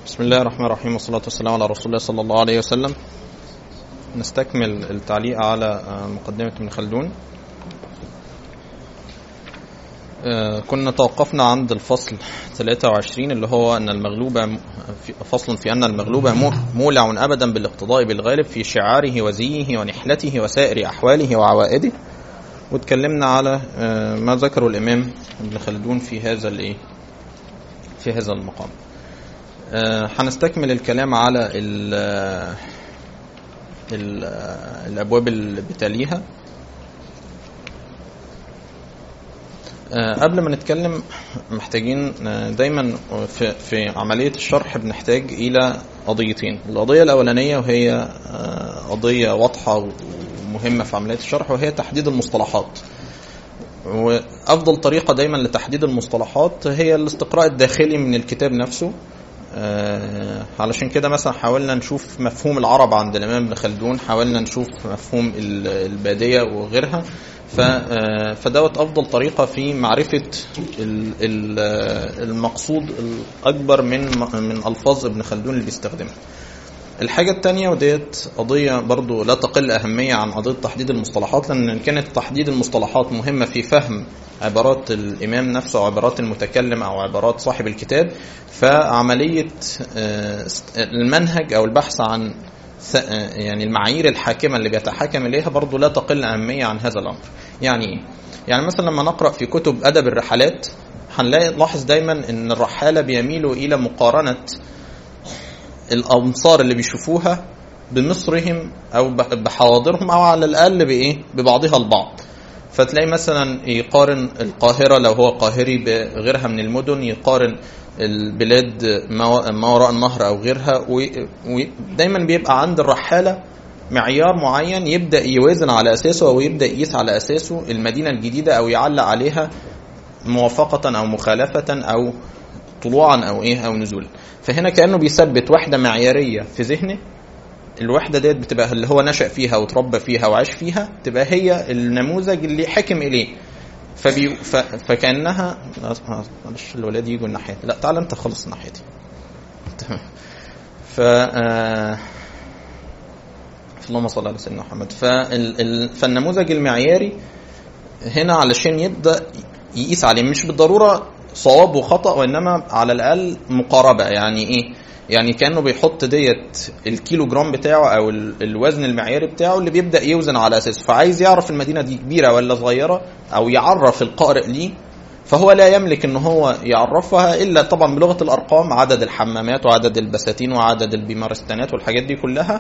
بسم الله الرحمن الرحيم والصلاة والسلام على رسول الله صلى الله عليه وسلم نستكمل التعليق على مقدمة ابن خلدون كنا توقفنا عند الفصل 23 اللي هو أن المغلوب فصل في أن المغلوب مولع أبدا بالاقتضاء بالغالب في شعاره وزيه ونحلته وسائر أحواله وعوائده واتكلمنا على ما ذكره الإمام ابن خلدون في هذا الإيه في هذا المقام هنستكمل الكلام على ال ال الابواب اللي بتاليها قبل ما نتكلم محتاجين دايما في, في عملية الشرح بنحتاج إلى قضيتين القضية الأولانية وهي قضية واضحة ومهمة في عملية الشرح وهي تحديد المصطلحات وأفضل طريقة دايما لتحديد المصطلحات هي الاستقراء الداخلي من الكتاب نفسه آه علشان كده مثلا حاولنا نشوف مفهوم العرب عند الامام ابن خلدون حاولنا نشوف مفهوم الباديه وغيرها آه فدوت افضل طريقه في معرفه المقصود الاكبر من من الفاظ ابن خلدون اللي بيستخدمها الحاجة الثانية وديت قضية برضو لا تقل أهمية عن قضية تحديد المصطلحات لأن كانت تحديد المصطلحات مهمة في فهم عبارات الإمام نفسه أو عبارات المتكلم أو عبارات صاحب الكتاب فعملية المنهج أو البحث عن يعني المعايير الحاكمة اللي بيتحاكم إليها برضو لا تقل أهمية عن هذا الأمر يعني إيه؟ يعني مثلا لما نقرأ في كتب أدب الرحلات هنلاقي نلاحظ دايما ان الرحاله بيميلوا الى مقارنه الامصار اللي بيشوفوها بمصرهم او بحواضرهم او على الاقل بايه ببعضها البعض فتلاقي مثلا يقارن القاهره لو هو قاهري بغيرها من المدن يقارن البلاد ما وراء النهر او غيرها ودايما بيبقى عند الرحاله معيار معين يبدا يوازن على اساسه او يبدا يقيس على اساسه المدينه الجديده او يعلق عليها موافقه او مخالفه او طلوعا او ايه او نزولا فهنا كانه بيثبت وحده معياريه في ذهنه الوحده ديت بتبقى اللي هو نشا فيها وتربى فيها وعاش فيها تبقى هي النموذج اللي حكم اليه فبي ف... فكانها معلش الولاد يجوا الناحيه لا تعال انت خلص الناحيه دي تمام ف آه... اللهم صل على سيدنا محمد فال... ال... فالنموذج المعياري هنا علشان يبدا يقيس عليه مش بالضروره صواب وخطا وانما على الاقل مقاربه يعني ايه يعني كانه بيحط ديت الكيلو جرام بتاعه او الوزن المعياري بتاعه اللي بيبدا يوزن على اساسه فعايز يعرف المدينه دي كبيره ولا صغيره او يعرف القارئ ليه فهو لا يملك ان هو يعرفها الا طبعا بلغه الارقام عدد الحمامات وعدد البساتين وعدد البيمارستانات والحاجات دي كلها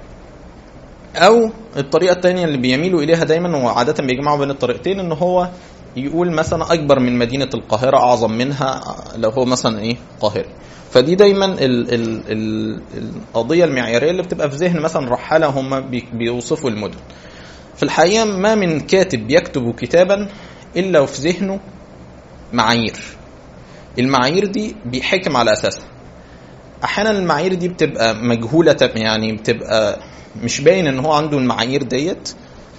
او الطريقه الثانيه اللي بيميلوا اليها دايما وعاده بيجمعوا بين الطريقتين ان هو يقول مثلا اكبر من مدينه القاهره اعظم منها لو هو مثلا ايه قاهري فدي دايما ال ال ال القضيه المعياريه اللي بتبقى في ذهن مثلا رحاله هم بيوصفوا المدن في الحقيقه ما من كاتب يكتب كتابا الا وفي ذهنه معايير المعايير دي بيحكم على اساسها احيانا المعايير دي بتبقى مجهوله يعني بتبقى مش باين ان هو عنده المعايير ديت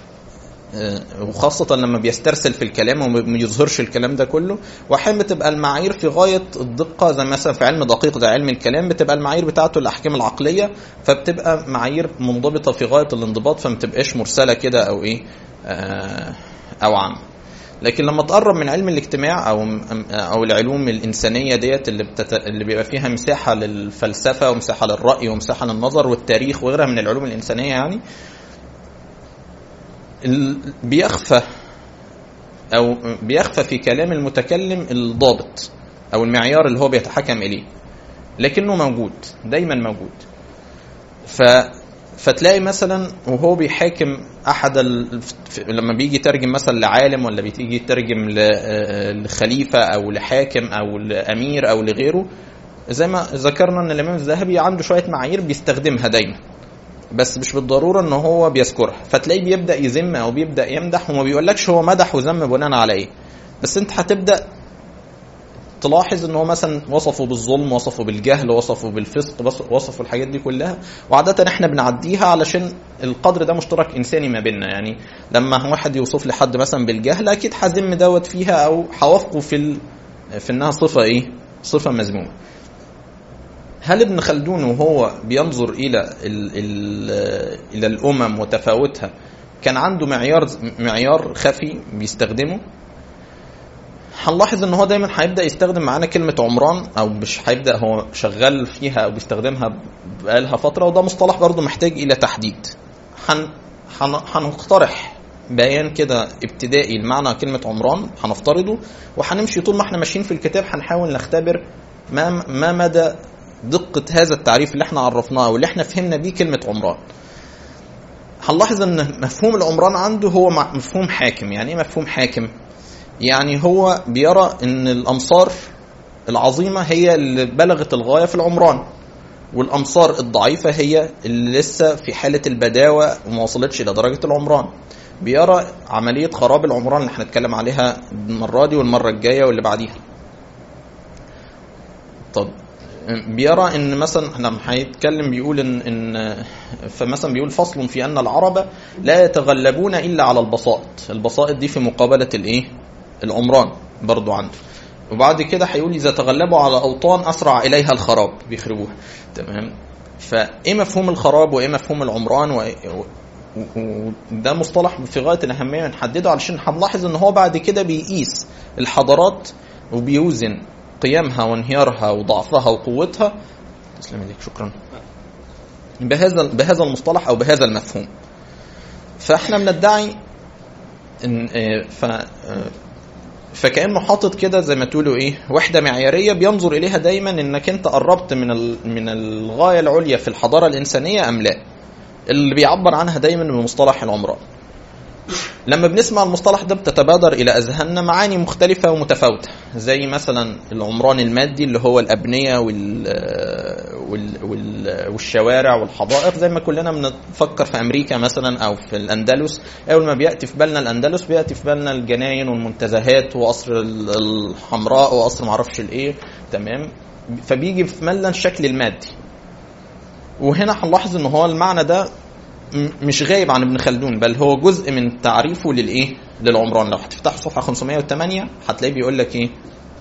وخاصة لما بيسترسل في الكلام وما يظهرش الكلام ده كله وأحيانا بتبقى المعايير في غاية الدقة زي مثلا في علم دقيق ده علم الكلام بتبقى المعايير بتاعته الأحكام العقلية فبتبقى معايير منضبطة في غاية الانضباط فما بتبقاش مرسلة كده أو إيه أو عام لكن لما تقرب من علم الاجتماع او او العلوم الانسانيه ديت اللي بتت... اللي بيبقى فيها مساحه للفلسفه ومساحه للراي ومساحه للنظر والتاريخ وغيرها من العلوم الانسانيه يعني بيخفى او بيخفى في كلام المتكلم الضابط او المعيار اللي هو بيتحكم اليه لكنه موجود دايما موجود ف فتلاقي مثلا وهو بيحاكم احد ال... لما بيجي يترجم مثلا لعالم ولا بيجي يترجم لخليفه او لحاكم او لامير او لغيره زي ما ذكرنا ان الامام الذهبي عنده شويه معايير بيستخدمها دايما بس مش بالضروره ان هو بيذكرها فتلاقيه بيبدا يذم او بيبدا يمدح وما بيقولكش هو مدح وذم بناء على ايه بس انت هتبدا تلاحظ ان هو مثلا وصفه بالظلم وصفه بالجهل وصفه بالفسق وصفه الحاجات دي كلها وعاده احنا بنعديها علشان القدر ده مشترك انساني ما بيننا يعني لما واحد يوصف لي حد مثلا بالجهل اكيد هذم دوت فيها او هوافقه في ال... في انها صفه ايه صفه مذمومه هل ابن خلدون وهو بينظر الى ال ال الى الامم وتفاوتها كان عنده معيار معيار خفي بيستخدمه هنلاحظ ان هو دايما هيبدا يستخدم معانا كلمه عمران او مش هيبدا هو شغال فيها او بيستخدمها بقالها فتره وده مصطلح برضه محتاج الى تحديد هن هن- هنقترح بيان كده ابتدائي لمعنى كلمه عمران هنفترضه وهنمشي طول ما احنا ماشيين في الكتاب هنحاول نختبر ما ما مدى دقه هذا التعريف اللي احنا عرفناه واللي احنا فهمنا بيه كلمه عمران هنلاحظ ان مفهوم العمران عنده هو مع- مفهوم حاكم يعني ايه مفهوم حاكم يعني هو بيرى ان الامصار العظيمه هي اللي بلغت الغايه في العمران والامصار الضعيفه هي اللي لسه في حاله البداوه وما وصلتش الى درجه العمران بيرى عمليه خراب العمران اللي هنتكلم عليها المره دي والمره الجايه واللي بعديها طب بيرى ان مثلا لما هيتكلم بيقول ان ان فمثلا بيقول فصل في ان العرب لا يتغلبون الا على البسائط البسائط دي في مقابله الايه العمران برضو عنده وبعد كده هيقول اذا تغلبوا على اوطان اسرع اليها الخراب بيخربوها تمام فايه مفهوم الخراب وايه مفهوم العمران و... وده مصطلح في غايه الاهميه نحدده علشان هنلاحظ ان هو بعد كده بيقيس الحضارات وبيوزن قيمها وانهيارها وضعفها وقوتها تسلم لك شكرا بهذا بهذا المصطلح او بهذا المفهوم فاحنا بندعي ان آه، ف آه، فكانه حاطط كده زي ما تقولوا ايه وحده معياريه بينظر اليها دايما انك انت قربت من ال- من الغايه العليا في الحضاره الانسانيه ام لا اللي بيعبر عنها دايما بمصطلح العمران لما بنسمع المصطلح ده بتتبادر الى اذهاننا معاني مختلفه ومتفاوته زي مثلا العمران المادي اللي هو الابنيه وال وال وال والشوارع والحدائق زي ما كلنا بنفكر في امريكا مثلا او في الاندلس اول ما بياتي في بالنا الاندلس بياتي في بالنا الجناين والمنتزهات وقصر ال- الحمراء وقصر معرفش الايه تمام فبيجي في بالنا الشكل المادي وهنا هنلاحظ ان هو المعنى ده م- مش غايب عن ابن خلدون بل هو جزء من تعريفه للايه للعمران لو هتفتحوا صفحه 508 هتلاقيه بيقول لك ايه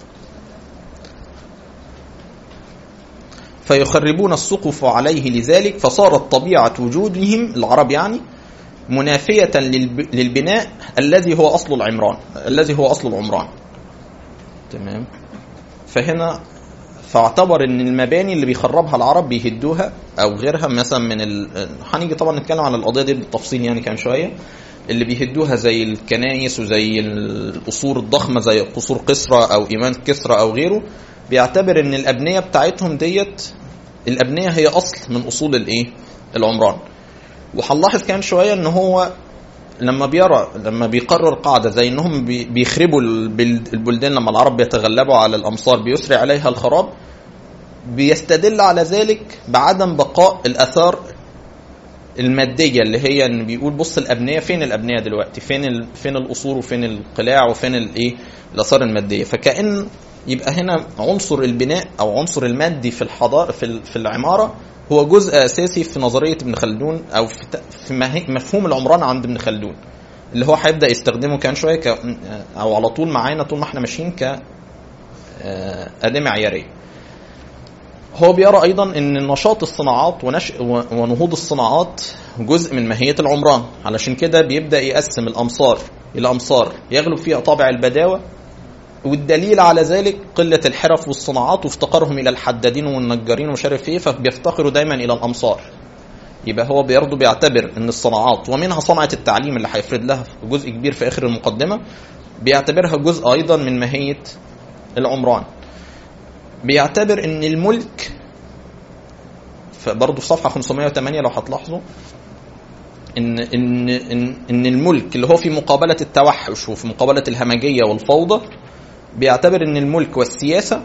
فيخربون السقف عليه لذلك فصارت طبيعه وجودهم العرب يعني منافيه للب- للبناء الذي هو اصل العمران الذي هو اصل العمران تمام فهنا فاعتبر ان المباني اللي بيخربها العرب بيهدوها او غيرها مثلا من ال... هنيجي طبعا نتكلم عن القضيه دي بالتفصيل يعني كمان شويه اللي بيهدوها زي الكنائس وزي القصور الضخمه زي قصور قسرى او ايمان كسرى او غيره بيعتبر ان الابنيه بتاعتهم ديت الابنيه هي اصل من اصول الايه العمران وهنلاحظ كمان شويه ان هو لما بيرى لما بيقرر قاعده زي انهم بي- بيخربوا البلد- البلدان لما العرب بيتغلبوا على الامصار بيسرع عليها الخراب بيستدل على ذلك بعدم بقاء الاثار الماديه اللي هي ان بيقول بص الابنيه فين الابنيه دلوقتي فين ال... فين القصور وفين القلاع وفين الايه الاثار الماديه فكأن يبقى هنا عنصر البناء او عنصر المادي في الحضاره في ال- في العماره هو جزء اساسي في نظريه ابن خلدون او في ت- في مه- مفهوم العمران عند ابن خلدون اللي هو هيبدا يستخدمه كان شويه ك او على طول معانا طول ما احنا ماشيين ك آه، اداه معياريه هو بيرى ايضا ان نشاط الصناعات ونشء ونهوض الصناعات جزء من ماهيه العمران علشان كده بيبدا يقسم الامصار الى امصار يغلب فيها طابع البداوه والدليل على ذلك قله الحرف والصناعات وافتقارهم الى الحدادين والنجارين ومش عارف ايه فبيفتقروا دايما الى الامصار يبقى هو برضه بيعتبر ان الصناعات ومنها صنعه التعليم اللي هيفرد لها جزء كبير في اخر المقدمه بيعتبرها جزء ايضا من ماهيه العمران بيعتبر ان الملك فبرضه في صفحه 508 لو هتلاحظوا ان ان ان ان الملك اللي هو في مقابله التوحش وفي مقابله الهمجيه والفوضى بيعتبر ان الملك والسياسه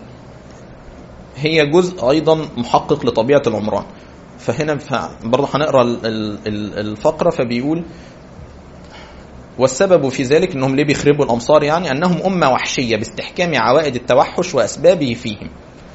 هي جزء ايضا محقق لطبيعه العمران فهنا برضه هنقرا ال- ال- ال- الفقره فبيقول والسبب في ذلك انهم ليه بيخربوا الامصار يعني انهم امه وحشيه باستحكام عوائد التوحش واسبابه فيهم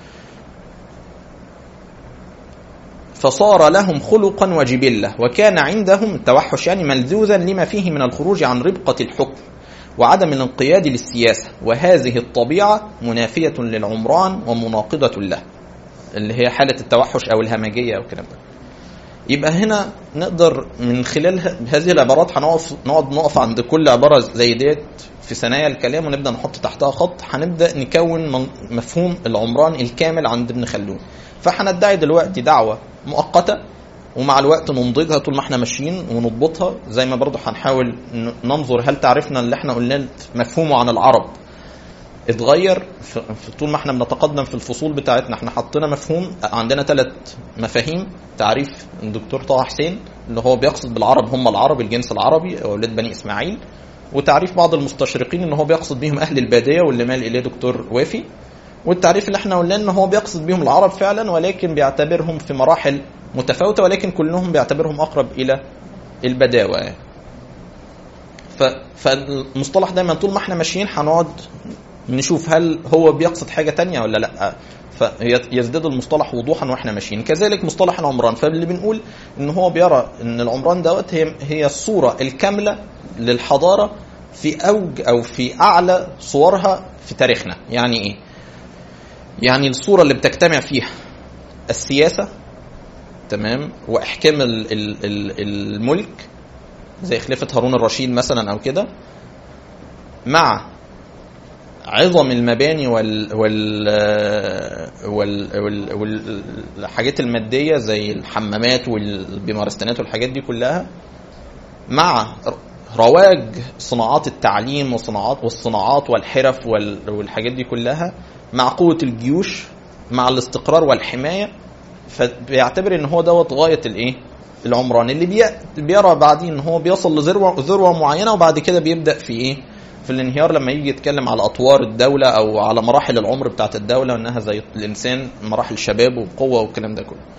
فصار لهم خلقا وجبله وكان عندهم التوحش يعني ملذوذا لما فيه من الخروج عن ربقه الحكم وعدم الانقياد للسياسه وهذه الطبيعه منافيه للعمران ومناقضه له اللي هي حاله التوحش او الهمجيه او الكلام ده يبقى هنا نقدر من خلال ه- هذه العبارات هنقف نقعد نقف عند كل عباره زي ديت في ثنايا الكلام ونبدا نحط تحتها خط هنبدا نكون من- مفهوم العمران الكامل عند ابن خلدون فهندعي دلوقتي دعوه مؤقته ومع الوقت ننضجها طول ما احنا ماشيين ونضبطها زي ما برضه هنحاول ن- ننظر هل تعرفنا اللي احنا قلناه مفهومه عن العرب اتغير في في طول ما احنا بنتقدم في الفصول بتاعتنا احنا حطينا مفهوم عندنا ثلاث مفاهيم تعريف الدكتور طه حسين اللي هو بيقصد بالعرب هم العرب الجنس العربي اولاد بني اسماعيل وتعريف بعض المستشرقين ان هو بيقصد بيهم اهل الباديه واللي مال اليه دكتور وافي والتعريف اللي احنا قلناه ان هو بيقصد بيهم العرب فعلا ولكن بيعتبرهم في مراحل متفاوته ولكن كلهم بيعتبرهم اقرب الى البداوه يعني. ف... فالمصطلح دايما طول ما احنا ماشيين هنقعد نشوف هل هو بيقصد حاجه تانية ولا لا فيزداد المصطلح وضوحا واحنا ماشيين كذلك مصطلح العمران فاللي بنقول ان هو بيرى ان العمران دوت هي هي الصوره الكامله للحضاره في اوج او في اعلى صورها في تاريخنا يعني ايه يعني الصوره اللي بتجتمع فيها السياسه تمام واحكام ال- ال- ال- الملك زي خلافه هارون الرشيد مثلا او كده مع عظم المباني وال وال وال وال والحاجات الماديه زي الحمامات والبيمارستانات والحاجات دي كلها مع رواج صناعات التعليم وصناعات والصناعات والحرف وال- والحاجات دي كلها مع قوه الجيوش مع الاستقرار والحمايه فبيعتبر ان هو دوت غايه الايه العمران اللي بي... بيرى بعدين ان هو بيصل لذروه ذروه معينه وبعد كده بيبدا في ايه في الانهيار لما يجي يتكلم على اطوار الدوله او على مراحل العمر بتاعت الدوله وانها زي الانسان مراحل شباب وقوه والكلام ده كله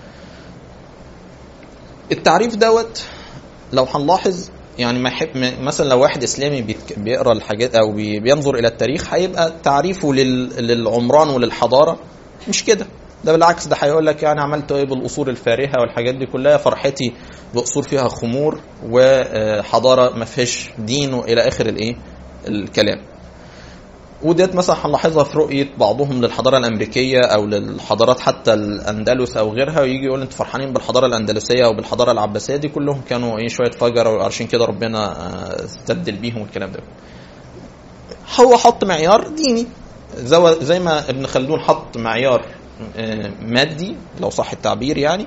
التعريف دوت لو هنلاحظ يعني ما يحب م- مثلا لو واحد اسلامي بيتك- بيقرا الحاجات او بي- بينظر الى التاريخ هيبقى تعريفه لل- للعمران وللحضاره مش كده ده بالعكس ده هيقول لك يعني عملت ايه بالقصور الفارهه والحاجات دي كلها فرحتي بقصور فيها خمور وحضاره ما فيهاش دين والى اخر الايه الكلام وديت مثلا هنلاحظها في رؤيه بعضهم للحضاره الامريكيه او للحضارات حتى الاندلس او غيرها ويجي يقول انتوا فرحانين بالحضاره الاندلسيه او بالحضاره العباسيه دي كلهم كانوا ايه شويه فجر وعشان كده ربنا آه، استبدل بيهم والكلام ده هو حط معيار ديني زو- زي ما ابن خلدون حط معيار آه، مادي لو صح التعبير يعني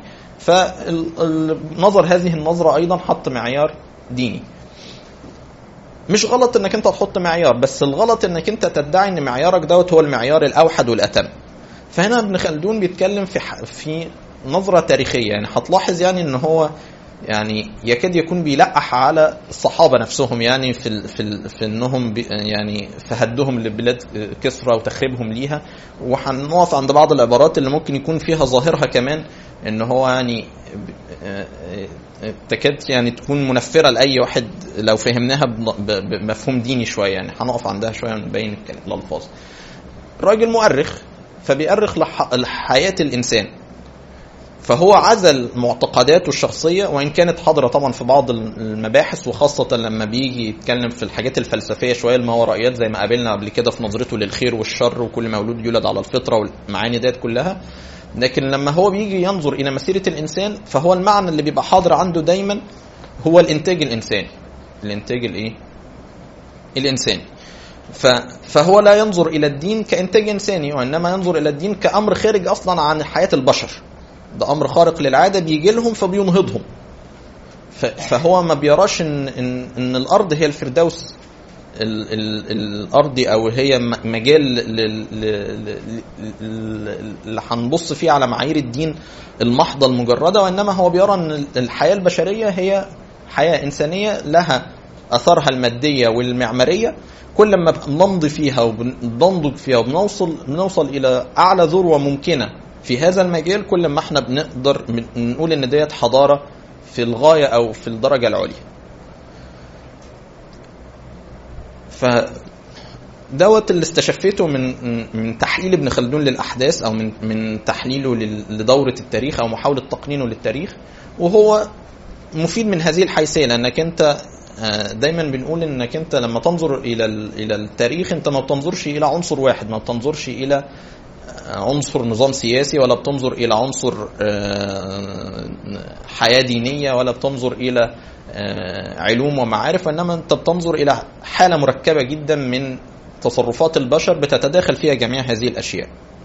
فنظر هذه النظرة أيضا حط معيار ديني مش غلط انك انت تحط معيار بس الغلط انك انت تدعي ان معيارك دوت هو المعيار الاوحد والاتم فهنا ابن خلدون بيتكلم في ح- في نظره تاريخيه يعني هتلاحظ يعني ان هو يعني يكاد يكون بيلقح على الصحابه نفسهم يعني في ال في ال في انهم بي يعني في هدهم لبلاد كسرى وتخريبهم ليها وهنقف عند بعض العبارات اللي ممكن يكون فيها ظاهرها كمان ان هو يعني آه، آه، تكاد يعني تكون منفره لاي واحد لو فهمناها بن- ب- بمفهوم ديني شويه يعني هنقف عندها شويه ونبين الكلام الالفاظ. راجل مؤرخ فبيأرخ لح- لحياه الانسان فهو عزل معتقداته الشخصية وإن كانت حاضرة طبعا في بعض المباحث وخاصة لما بيجي يتكلم في الحاجات الفلسفية شوية الماورائيات زي ما قابلنا قبل كده في نظرته للخير والشر وكل مولود يولد على الفطرة والمعاني ديت كلها لكن لما هو بيجي ينظر إلى مسيرة الإنسان فهو المعنى اللي بيبقى حاضر عنده دايما هو الإنتاج الإنساني الإنتاج الإيه؟ الإنساني ف... فهو لا ينظر إلى الدين كإنتاج إنساني وإنما ينظر إلى الدين كأمر خارج أصلا عن حياة البشر ده امر خارق للعاده بيجي لهم فبينهضهم ف- فهو ما بيراش ان ان, إن الارض هي الفردوس ال ال الارضي او هي م- مجال لل- لل- لل- لل- اللي هنبص فيه على معايير الدين المحضه المجرده وانما هو بيرى ان الحياه البشريه هي حياه انسانيه لها اثارها الماديه والمعماريه كل ما بنمضي فيها وبنضج فيها وبنوصل بنوصل الى اعلى ذروه ممكنه في هذا المجال كل ما احنا بنقدر من- نقول ان ديت حضاره في الغايه او في الدرجه العليا. ف دوت اللي استشفيته من من تحليل ابن خلدون للاحداث او من من تحليله لل- لدوره التاريخ او محاوله تقنينه للتاريخ وهو مفيد من هذه الحيثيه لانك انت آه، دايما بنقول انك انت لما تنظر الى ال- الى التاريخ انت ما بتنظرش الى عنصر واحد ما بتنظرش الى عنصر نظام سياسي ولا بتنظر الى عنصر آه، حياه دينيه ولا بتنظر الى آه، علوم ومعارف وانما انت بتنظر الى حاله مركبه جدا من تصرفات البشر بتتداخل فيها جميع هذه الاشياء.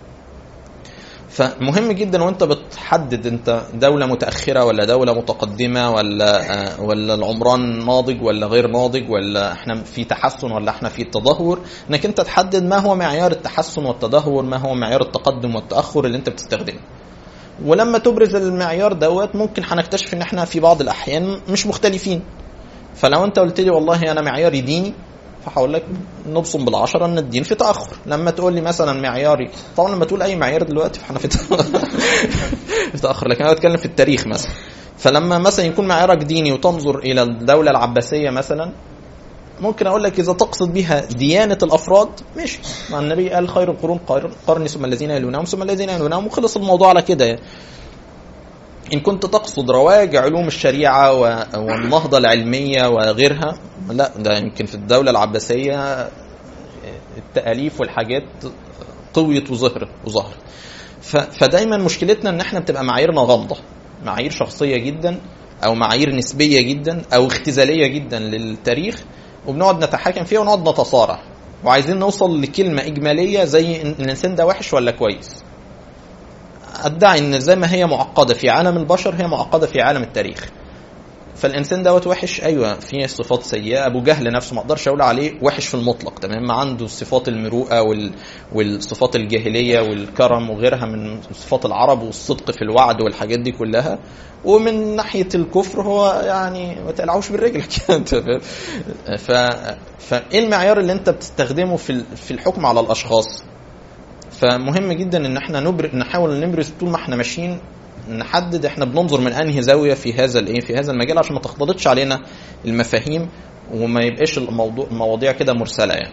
فمهم جدا وانت بتحدد انت دوله متاخره ولا دوله متقدمه ولا آه، ولا العمران ناضج ولا غير ناضج ولا احنا في تحسن ولا احنا في تدهور انك انت تحدد ما هو معيار التحسن والتدهور ما هو معيار التقدم والتاخر اللي انت بتستخدمه ولما تبرز المعيار دوت ممكن هنكتشف ان احنا في بعض الاحيان مش مختلفين فلو انت قلت لي والله انا معياري ديني فهقول لك نبصم بالعشرة ان الدين في تاخر لما تقول لي مثلا معياري طبعا لما تقول اي معيار دلوقتي فاحنا في في تاخر لكن انا بتكلم في التاريخ مثلا فلما مثلا يكون معيارك ديني وتنظر الى الدوله العباسيه مثلا ممكن اقول لك اذا تقصد بها ديانه الافراد ماشي مع النبي قال خير القرون قرن قرني ثم الذين يلونهم ثم الذين يلونهم وخلص الموضوع على كده يعني. إن كنت تقصد رواج علوم الشريعة و- والنهضة العلمية وغيرها لا ده يمكن في الدولة العباسية التأليف والحاجات قويت وظهرت وظهرت ف- فدايما مشكلتنا ان احنا بتبقى معاييرنا غامضة معايير شخصية جدا او معايير نسبية جدا او اختزالية جدا للتاريخ وبنقعد نتحاكم فيها ونقعد نتصارع وعايزين نوصل لكلمة إجمالية زي إن الإنسان ده وحش ولا كويس ادعي ان زي ما هي معقده في عالم البشر هي معقده في عالم التاريخ فالانسان دوت وحش ايوه فيه صفات سيئه ابو جهل نفسه ما اقدرش اقول عليه وحش في المطلق تمام ما عنده صفات المروءه وال... والصفات الجاهليه والكرم وغيرها من صفات العرب والصدق في الوعد والحاجات دي كلها ومن ناحيه الكفر هو يعني ما تقلعوش بالرجل كده ف فايه المعيار اللي انت بتستخدمه في ال- في الحكم على الاشخاص فمهم جدا ان احنا نبر... نحاول نبرز طول ما احنا ماشيين نحدد احنا بننظر من انهي زاويه في هذا الايه في هذا المجال عشان ما تختلطش علينا المفاهيم وما يبقاش الموضوع المواضيع كده مرسله يعني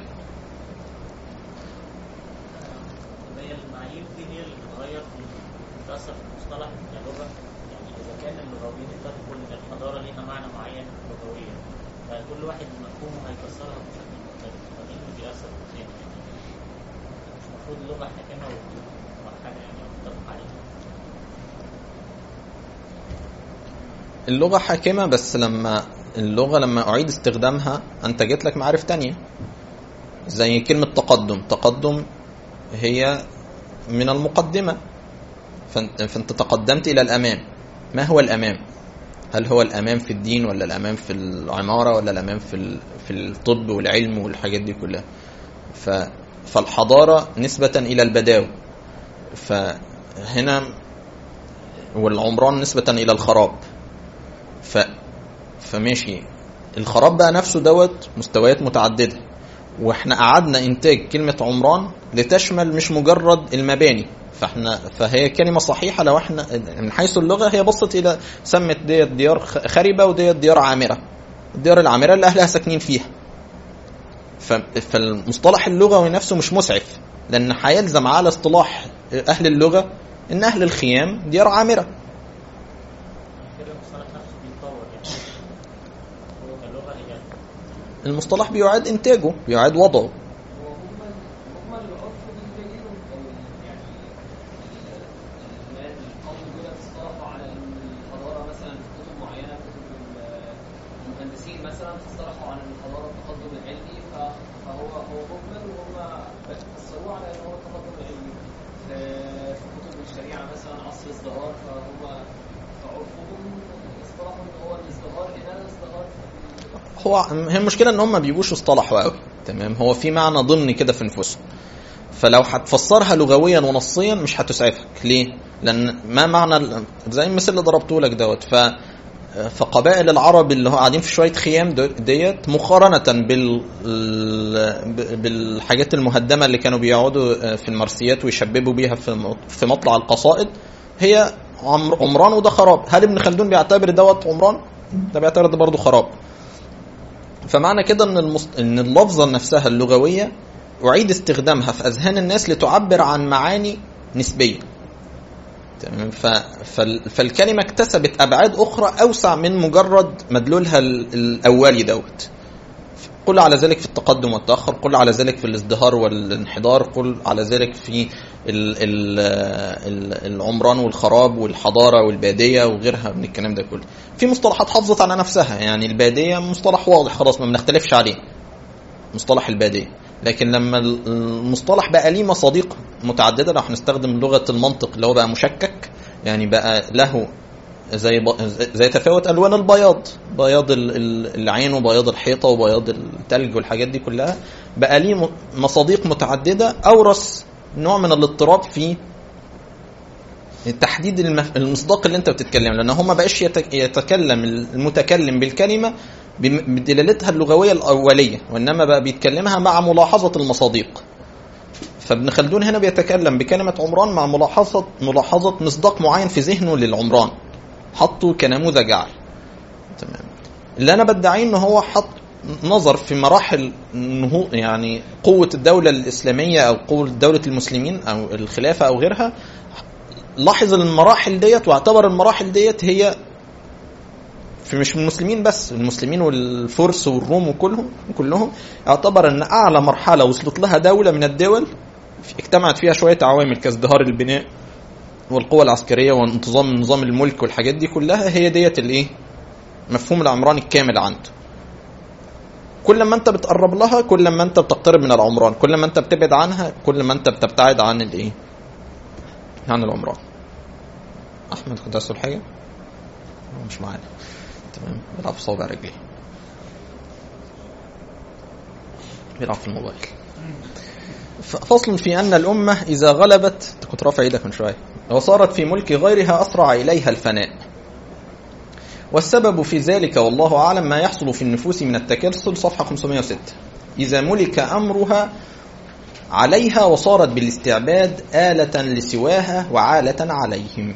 هي المعايير دي هي اللي بتغير في بتأثر في المصطلح كلغة يعني إذا كان اللغويين اتفقوا إن الحضارة ليها معنى معين لغويا فكل واحد مفهومه هيفسرها بشكل مختلف فدي اللي بيأثر في الفهم يعني مش المفروض اللغة حاكمة وحاجة يعني متفق عليها اللغه حاكمه بس لما اللغه لما اعيد استخدامها انتجت لك معارف تانية زي كلمه تقدم تقدم هي من المقدمه فانت فانت تقدمت الى الامام ما هو الامام هل هو الامام في الدين ولا الامام في العماره ولا الامام في ال- في الطب والعلم والحاجات دي كلها ف فالحضاره نسبه الى البداوه فهنا والعمران نسبه الى الخراب ف فماشي الخراب بقى نفسه دوت مستويات متعدده واحنا قعدنا انتاج كلمه عمران لتشمل مش مجرد المباني فاحنا فهي كلمه صحيحه لو احنا من حيث اللغه هي بصت الى سمت ديت ديار خ- خربه وديت ديار عامره الديار العامره اللي اهلها ساكنين فيها ف- فالمصطلح اللغوي نفسه مش مسعف لان هيلزم على اصطلاح اهل اللغه ان اهل الخيام ديار عامره كده المصطلح نفسه بيتطور يعني هو كلغة هي المصطلح بيعاد انتاجه بيعاد وضعه وهم هم اللي عرفوا بالتغيير او يعني ال- القوم دول اصطلحوا على ان الحضاره مثلا في كتب معينه كتب ال- المهندسين مثلا اصطلحوا على ان الحضاره التقدم العلمي ف- فهو هو مجمل وهم فسروه على ان هو التقدم العلمي في في كتب الشريعه مثلا عصر ازدهار فهم في عرفهم اصطلحوا ان هو الازدهار هنا ازدهار في هو هي المشكله ان هم ما بيجوش اصطلحوا قوي تمام هو في معنى ضمني كده في نفوسهم فلو هتفسرها لغويا ونصيا مش هتسعفك ليه لان ما معنى ال- زي المثال اللي ضربته لك دوت ف فقبائل العرب اللي هو قاعدين في شويه خيام دو- ديت مقارنه بال ال- بالحاجات المهدمه اللي كانوا بيقعدوا في المرسيات ويشببوا بيها في م- في مطلع القصائد هي عمر- عمران وده خراب هل ابن خلدون بيعتبر دوت عمران ده بيعتبر ده برضه خراب فمعنى كده ان المص... ان اللفظه نفسها اللغويه اعيد استخدامها في اذهان الناس لتعبر عن معاني نسبيه تمام ف... فال... فالكلمه اكتسبت ابعاد اخرى اوسع من مجرد مدلولها ال- الاولي دوت قل على ذلك في التقدم والتاخر قل على ذلك في الازدهار والانحدار قل على ذلك في ال ال ال العمران والخراب والحضاره والباديه وغيرها من الكلام ده كله في مصطلحات حافظت على نفسها يعني الباديه مصطلح واضح خلاص ما بنختلفش عليه مصطلح الباديه لكن لما المصطلح بقى ليه مصادق متعدده لو هنستخدم لغه المنطق اللي هو بقى مشكك يعني بقى له زي ب... زي تفاوت الوان البياض بياض ال- ال- العين وبياض الحيطه وبياض الثلج والحاجات دي كلها بقى ليه م- مصادق متعدده اورث نوع من الاضطراب في تحديد المف... المصداق اللي انت بتتكلم لان هو ما بقاش يت... يتكلم المتكلم بالكلمه بم- بدلالتها اللغويه الاوليه وانما بقى بيتكلمها مع ملاحظه المصادق فابن خلدون هنا بيتكلم بكلمه عمران مع ملاحظه ملاحظه مصداق معين في ذهنه للعمران حطه كنموذج اعلى تمام اللي انا بدعيه ان هو حط نظر في مراحل نهوض يعني قوة الدولة الإسلامية أو قوة دولة المسلمين أو الخلافة أو غيرها لاحظ المراحل ديت واعتبر المراحل ديت هي في مش من المسلمين بس المسلمين والفرس والروم وكلهم كلهم اعتبر ان اعلى مرحله وصلت لها دوله من الدول اجتمعت فيها شويه عوامل كازدهار البناء والقوة العسكرية وانتظام نظام الملك والحاجات دي كلها هي ديت الايه؟ مفهوم العمران الكامل عنده. كل ما انت بتقرب لها كل ما انت بتقترب من العمران، كل ما انت بتبعد عنها كل ما انت بتبتعد عن الايه؟ عن العمران. احمد كنت عايز تقول حاجة؟ هو مش معانا. تمام بيلعب في صوابع رجليه. بيلعب في الموبايل. فصل في أن الأمة إذا غلبت أنت كنت رافع إيدك من شوية وصارت في ملك غيرها أسرع إليها الفناء والسبب في ذلك والله أعلم ما يحصل في النفوس من التكسل صفحة 506 إذا ملك أمرها عليها وصارت بالاستعباد آلة لسواها وعالة عليهم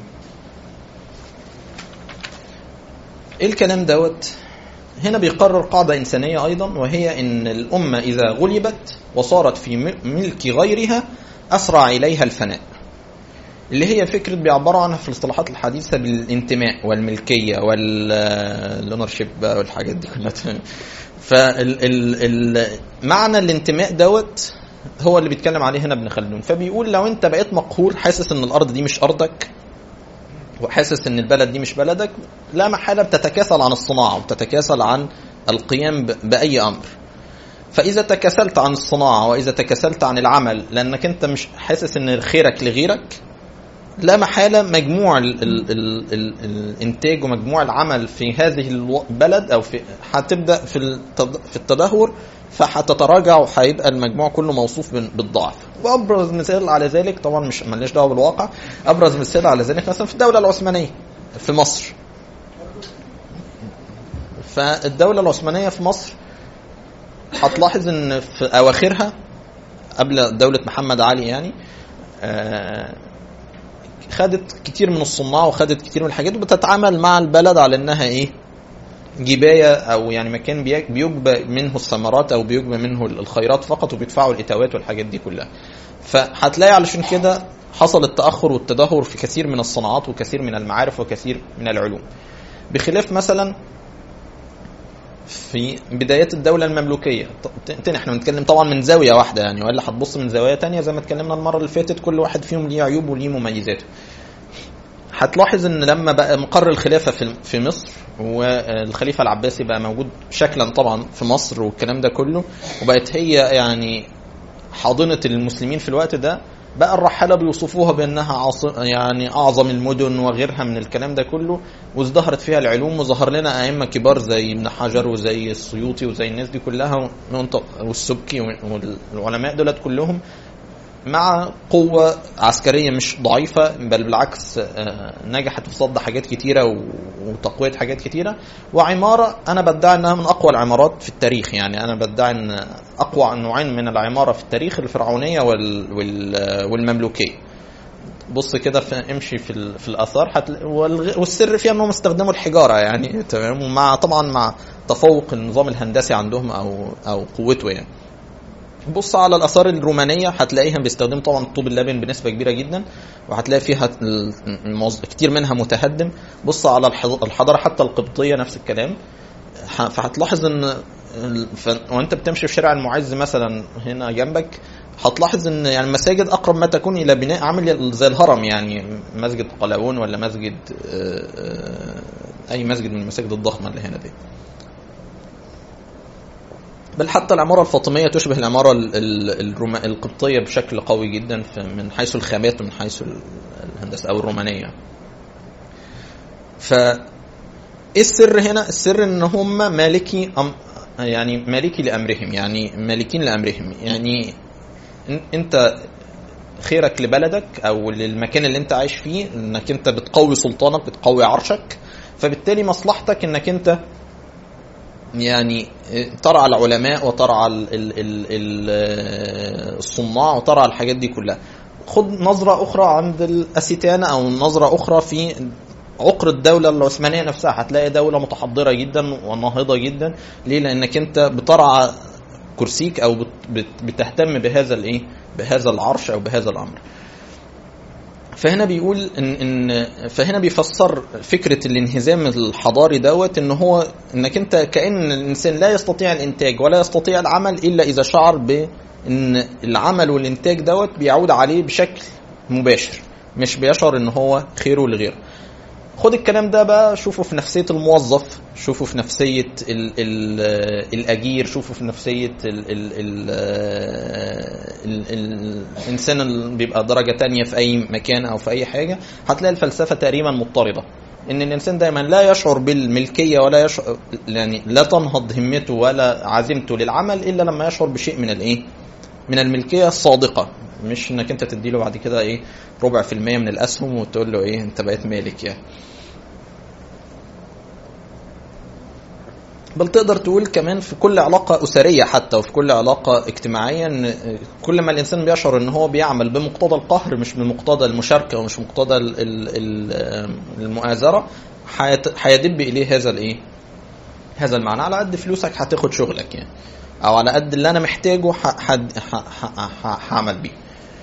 إيه الكلام دوت هنا بيقرر قاعدة إنسانية أيضا وهي إن الأمة إذا غلبت وصارت في م- ملك غيرها أسرع إليها الفناء اللي هي فكرة بيعبروا عنها في الاصطلاحات الحديثة بالانتماء والملكية والأونرشيب والحاجات دي كلها فمعنى الانتماء دوت هو اللي بيتكلم عليه هنا ابن خلدون فبيقول لو انت بقيت مقهور حاسس ان الارض دي مش ارضك وحاسس ان البلد دي مش بلدك لا محاله بتتكاسل عن الصناعه وبتتكاسل عن القيام ب- باي امر فاذا تكاسلت عن الصناعه واذا تكاسلت عن العمل لانك انت مش حاسس ان خيرك لغيرك لا محالة مجموع ال ال ال ال الإنتاج ومجموع العمل في هذه البلد أو في هتبدأ في التد- في التدهور فهتتراجع وهيبقى المجموع كله موصوف بال- بالضعف وأبرز مثال على ذلك طبعا مش مالناش دعوة بالواقع أبرز مثال على ذلك مثلا في الدولة العثمانية في مصر فالدولة العثمانية في مصر هتلاحظ ان في اواخرها قبل دولة محمد علي يعني آه، خدت كتير من الصناع وخدت كتير من الحاجات وبتتعامل مع البلد على انها ايه جباية او يعني مكان بي- بيجبى منه الثمرات او بيجبى منه الخيرات فقط وبيدفعوا الاتاوات والحاجات دي كلها فهتلاقي علشان كده حصل التاخر والتدهور في كثير من الصناعات وكثير من المعارف وكثير من العلوم بخلاف مثلا في بدايات الدولة المملوكية ط- تاني احنا بنتكلم طبعا من زاوية واحدة يعني ولا هتبص من زوايا تانية زي ما اتكلمنا المرة اللي فاتت كل واحد فيهم ليه عيوب وليه مميزاته هتلاحظ ان لما بقى مقر الخلافة في في مصر والخليفة العباسي بقى موجود شكلا طبعا في مصر والكلام ده كله وبقت هي يعني حاضنة المسلمين في الوقت ده بقى الرحالة بيوصفوها بأنها عاصم يعني أعظم المدن وغيرها من الكلام ده كله وازدهرت فيها العلوم وظهر لنا أئمة كبار زي ابن حجر وزي السيوطي وزي الناس دي كلها وانت- والسبكي والعلماء دولت كلهم مع قوة عسكرية مش ضعيفة بل بالعكس آه، نجحت في صد حاجات كتيرة و- وتقوية حاجات كتيرة وعمارة أنا بدعي أنها من أقوى العمارات في التاريخ يعني أنا بدعي أن أقوى نوعين من العمارة في التاريخ الفرعونية وال وال والمملوكية بص كده في امشي في, ال- في الاثار هتل... والغ... والسر فيها انهم استخدموا الحجاره يعني تمام ومع طبعا مع تفوق النظام الهندسي عندهم او او قوته يعني بص على الاثار الرومانيه هتلاقيها بيستخدموا طبعا الطوب اللبن بنسبه كبيره جدا وهتلاقي فيها ال- الموز- كتير منها متهدم بص على الحض- الحضاره حتى القبطيه نفس الكلام ح- فهتلاحظ ان ال- ف... وانت بتمشي في شارع المعز مثلا هنا جنبك هتلاحظ ان يعني المساجد اقرب ما تكون الى بناء عامل زي الهرم يعني مسجد قلاوون ولا مسجد آه، آه، اي مسجد من المساجد الضخمه اللي هنا دي بل حتى العمارة الفاطمية تشبه العمارة ال- ال- الروما- القبطية بشكل قوي جدا في- من حيث الخامات ومن حيث ال- الهندسة أو الرومانية ف ايه السر هنا؟ السر ان هم مالكي أم يعني مالكي لامرهم يعني مالكين لامرهم يعني إن- انت خيرك لبلدك او للمكان اللي انت عايش فيه انك انت بتقوي سلطانك بتقوي عرشك فبالتالي مصلحتك انك انت يعني ترعى العلماء وترعى ال- ال- ال- ال- الصناع وترعى الحاجات دي كلها خد نظرة أخرى عند الأسيتانة أو نظرة أخرى في عقر الدولة العثمانية نفسها هتلاقي دولة متحضرة جدا وناهضة جدا ليه؟ لأنك أنت بترعى كرسيك أو بت- بت- بتهتم بهذا الإيه؟ بهذا العرش أو بهذا الأمر. فهنا بيقول ان ان فهنا بيفسر فكره الانهزام الحضاري دوت ان هو انك انت كان الانسان لا يستطيع الانتاج ولا يستطيع العمل الا اذا شعر بان العمل والانتاج دوت بيعود عليه بشكل مباشر مش بيشعر ان هو خيره لغيره خد الكلام ده بقى شوفه في نفسية الموظف شوفه في نفسية ال ال الأجير شوفه في نفسية ال ال ال ال ال الإنسان اللي بيبقى درجة تانية في أي مكان أو في أي حاجة هتلاقي الفلسفة تقريبا مضطردة إن الإنسان دايما لا يشعر بالملكية ولا يشعر يعني لا تنهض همته ولا عزيمته للعمل إلا لما يشعر بشيء من الإيه؟ من الملكية الصادقة مش انك انت تديله بعد كده ايه ربع في المية من الاسهم وتقول له ايه انت بقيت مالك يعني بل تقدر تقول كمان في كل علاقة أسرية حتى وفي كل علاقة اجتماعية إن كل ما الإنسان بيشعر إن هو بيعمل بمقتضى القهر مش بمقتضى المشاركة ومش بمقتضى ال- ال- ال- المؤازرة هيت- هيدب إليه هذا الإيه؟ هذا المعنى على قد فلوسك هتاخد شغلك يعني أو على قد اللي أنا محتاجه ه- ه- ه- ه- ه- هعمل بيه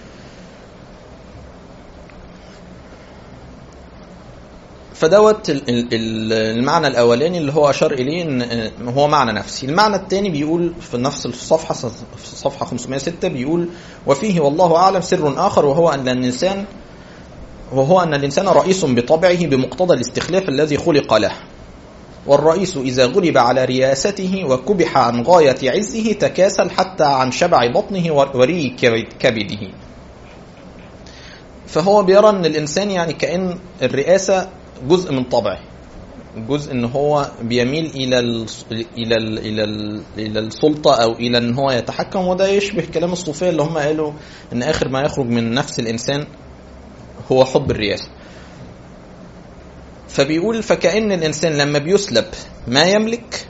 فدوت ال- ال- ال- المعنى الاولاني اللي هو اشار اليه ان إن هو معنى نفسي المعنى الثاني بيقول في نفس الصفحه في صفحه 506 بيقول وفيه والله اعلم سر اخر وهو ان الانسان وهو ان الانسان رئيس بطبعه بمقتضى الاستخلاف الذي خلق له والرئيس إذا غلب على رياسته وكبح عن غاية عزه تكاسل حتى عن شبع بطنه وري كبد- كبده فهو بيرى ان الانسان يعني كان الرئاسه جزء من طبعه جزء ان هو بيميل الى ال الى ال الى ال الى السلطه او الى ان هو يتحكم وده يشبه كلام الصوفيه اللي هم قالوا ان اخر ما يخرج من نفس الانسان هو حب الرئاسه فبيقول فكأن الإنسان لما بيسلب ما يملك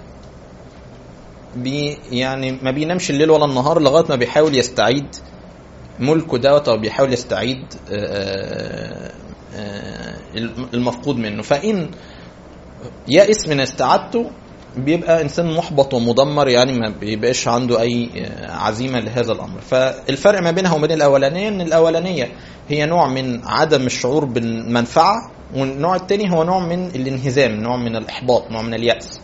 بي يعني ما بينامش الليل ولا النهار لغاية ما بيحاول يستعيد ملكه دوت أو بيحاول يستعيد آه، آه، المفقود منه فإن يأس من استعادته بيبقى انسان محبط ومدمر يعني ما بيبقاش عنده اي عزيمه لهذا الامر فالفرق ما بينها وبين الاولانيه ان الاولانيه هي نوع من عدم الشعور بالمنفعه والنوع الثاني هو نوع من الانهزام نوع من الاحباط نوع من الياس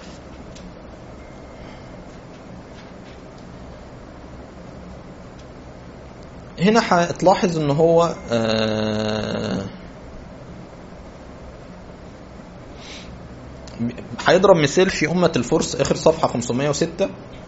هنا هتلاحظ ان هو آه هيضرب مثال في أمة الفرس آخر صفحة 506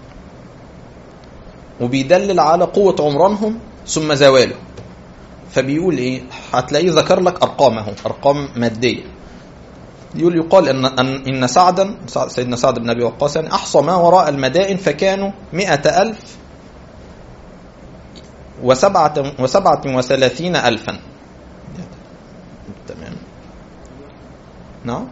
وبيدلل على قوة عمرانهم ثم زواله فبيقول إيه هتلاقيه ذكر لك أرقامهم أرقام مادية يقول يقال إن أن إن سعدا سيدنا سعد بن أبي وقاص يعني أحصى ما وراء المدائن فكانوا مئة ألف وسبعة وسبعة وثلاثين ألفا تمام نعم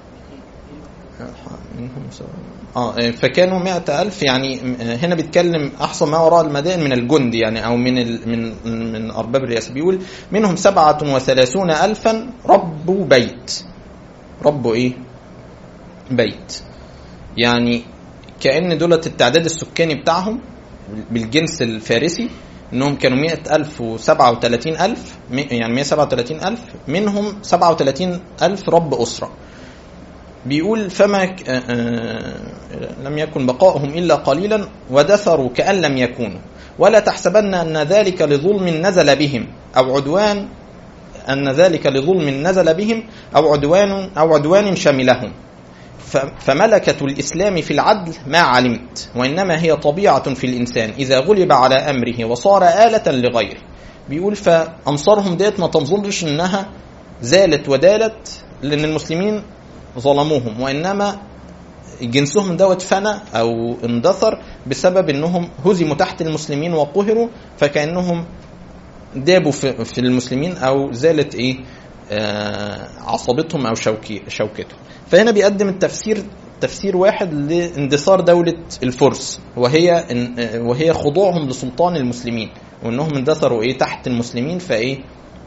منهم اه فكانوا مئة ألف يعني هنا بيتكلم أحصى ما وراء المدائن من الجند يعني أو من ال من من أرباب الرئاسة بيقول منهم سبعة وثلاثون ألفا ربوا بيت ربوا إيه؟ بيت يعني كأن دولة التعداد السكاني بتاعهم بالجنس الفارسي انهم كانوا مئة ألف وسبعة وثلاثين ألف يعني مئة سبعة وثلاثين ألف منهم سبعة وثلاثين ألف رب أسرة بيقول فما ك- آه، آه، لم يكن بقاؤهم إلا قليلا ودثروا كأن لم يكونوا ولا تحسبن أن ذلك لظلم نزل بهم أو عدوان أن ذلك لظلم نزل بهم أو عدوان أو عدوان شملهم ف- فملكة الإسلام في العدل ما علمت وإنما هي طبيعة في الإنسان إذا غلب على أمره وصار آلة لغيره بيقول فأنصارهم ديت ما تنظنش إنها زالت ودالت لأن المسلمين ظلموهم وإنما جنسهم دوت فنى أو اندثر بسبب إنهم هزموا تحت المسلمين وقهروا فكأنهم دابوا في في المسلمين او زالت ايه آه عصبتهم او شوكي شوكتهم فهنا بيقدم التفسير تفسير واحد لاندثار دولة الفرس وهي إن- آه، وهي خضوعهم لسلطان المسلمين وانهم اندثروا ايه تحت المسلمين فايه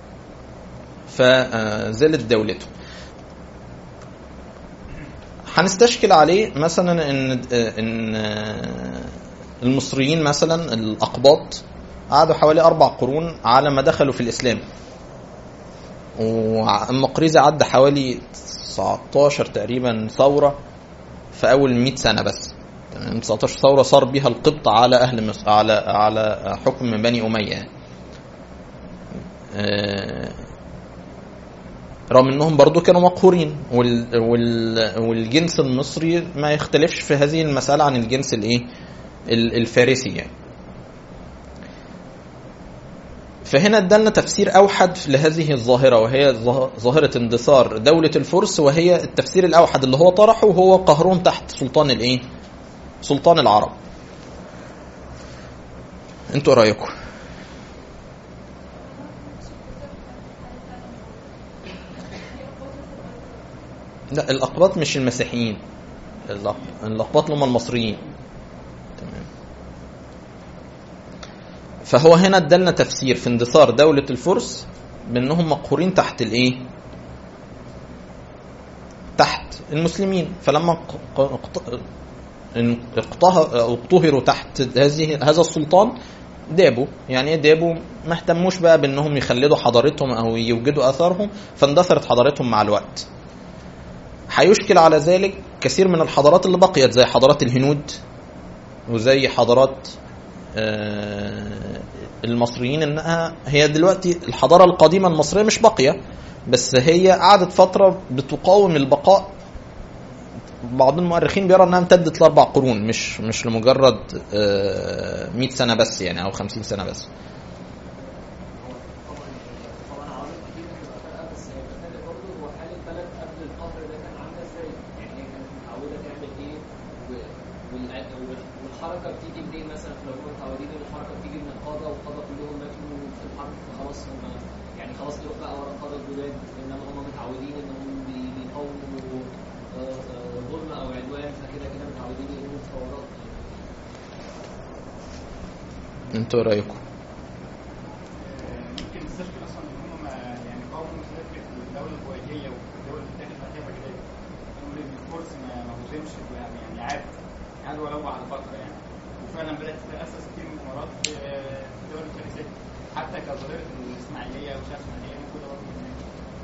فزالت دولتهم هنستشكل عليه مثلا ان آه، ان آه، المصريين مثلا الاقباط قعدوا حوالي أربع قرون على ما دخلوا في الإسلام والمقريزي عدى حوالي 19 تقريبا ثورة في أول 100 سنة بس تمام 19 ثورة صار بها القبط على أهل مصر على على حكم بني أمية يعني. آه، رغم انهم برضو كانوا مقهورين وال وال والجنس المصري ما يختلفش في هذه المسألة عن الجنس الايه ال- الفارسي يعني فهنا ادالنا تفسير اوحد لهذه الظاهره وهي ظه- ظاهره اندثار دوله الفرس وهي التفسير الاوحد اللي هو طرحه وهو قهرهم تحت سلطان الايه؟ سلطان العرب. انتوا إيه رايكم؟ لا الاقباط مش المسيحيين الأق- الاقباط اللي هم المصريين تمام فهو هنا ادالنا تفسير في اندثار دولة الفرس بانهم مقهورين تحت الايه؟ تحت المسلمين فلما ق- ق- اقت- ان- اقته- أو اقتهروا تحت هذه هذا السلطان دابوا يعني ايه دابوا ما اهتموش بقى بانهم يخلدوا حضارتهم او يوجدوا اثارهم فاندثرت حضارتهم مع الوقت هيشكل على ذلك كثير من الحضارات اللي بقيت زي حضارات الهنود وزي حضارات آه، المصريين انها هي دلوقتي الحضاره القديمه المصريه مش باقيه بس هي قعدت فتره بتقاوم البقاء بعض المؤرخين بيرى انها امتدت لاربع قرون مش مش لمجرد آه، 100 سنه بس يعني او 50 سنه بس طبعا عوامل كتير هتبقى فارقه بس هيبقى فارق برضه هو حال البلد قبل القهر ده كان عامله ازاي؟ يعني هي كانت متعوده تعمل ايه؟ و- وال- وال- والحركه بتيجي منين مثلا لو هم متعودين ان الحركه بتيجي من القاده والقاده كلهم ماتوا في الحرب فخلاص هم يعني خلاص نروح بقى ورا القاده الجداد انما هم متعودين انهم بي- بيقاوموا آه، آه، ظلم او عدوان فكده كده متعودين يقوموا ثورات انتوا إيه رايكم ممكن تستشكل اصلا ان هم يعني قاوموا فكره الدوله البويهيه والدول اللي كانت بعدها بغداد يقول ان الفرس ما ما هزمش يعني يعني عاد عاد ولو بعد فتره يعني وفعلا بدات تتاسس كتير من الامارات في في الدول الفارسيه حتى كظاهره الاسماعيليه وشاه الاسماعيليه موجوده برضه هناك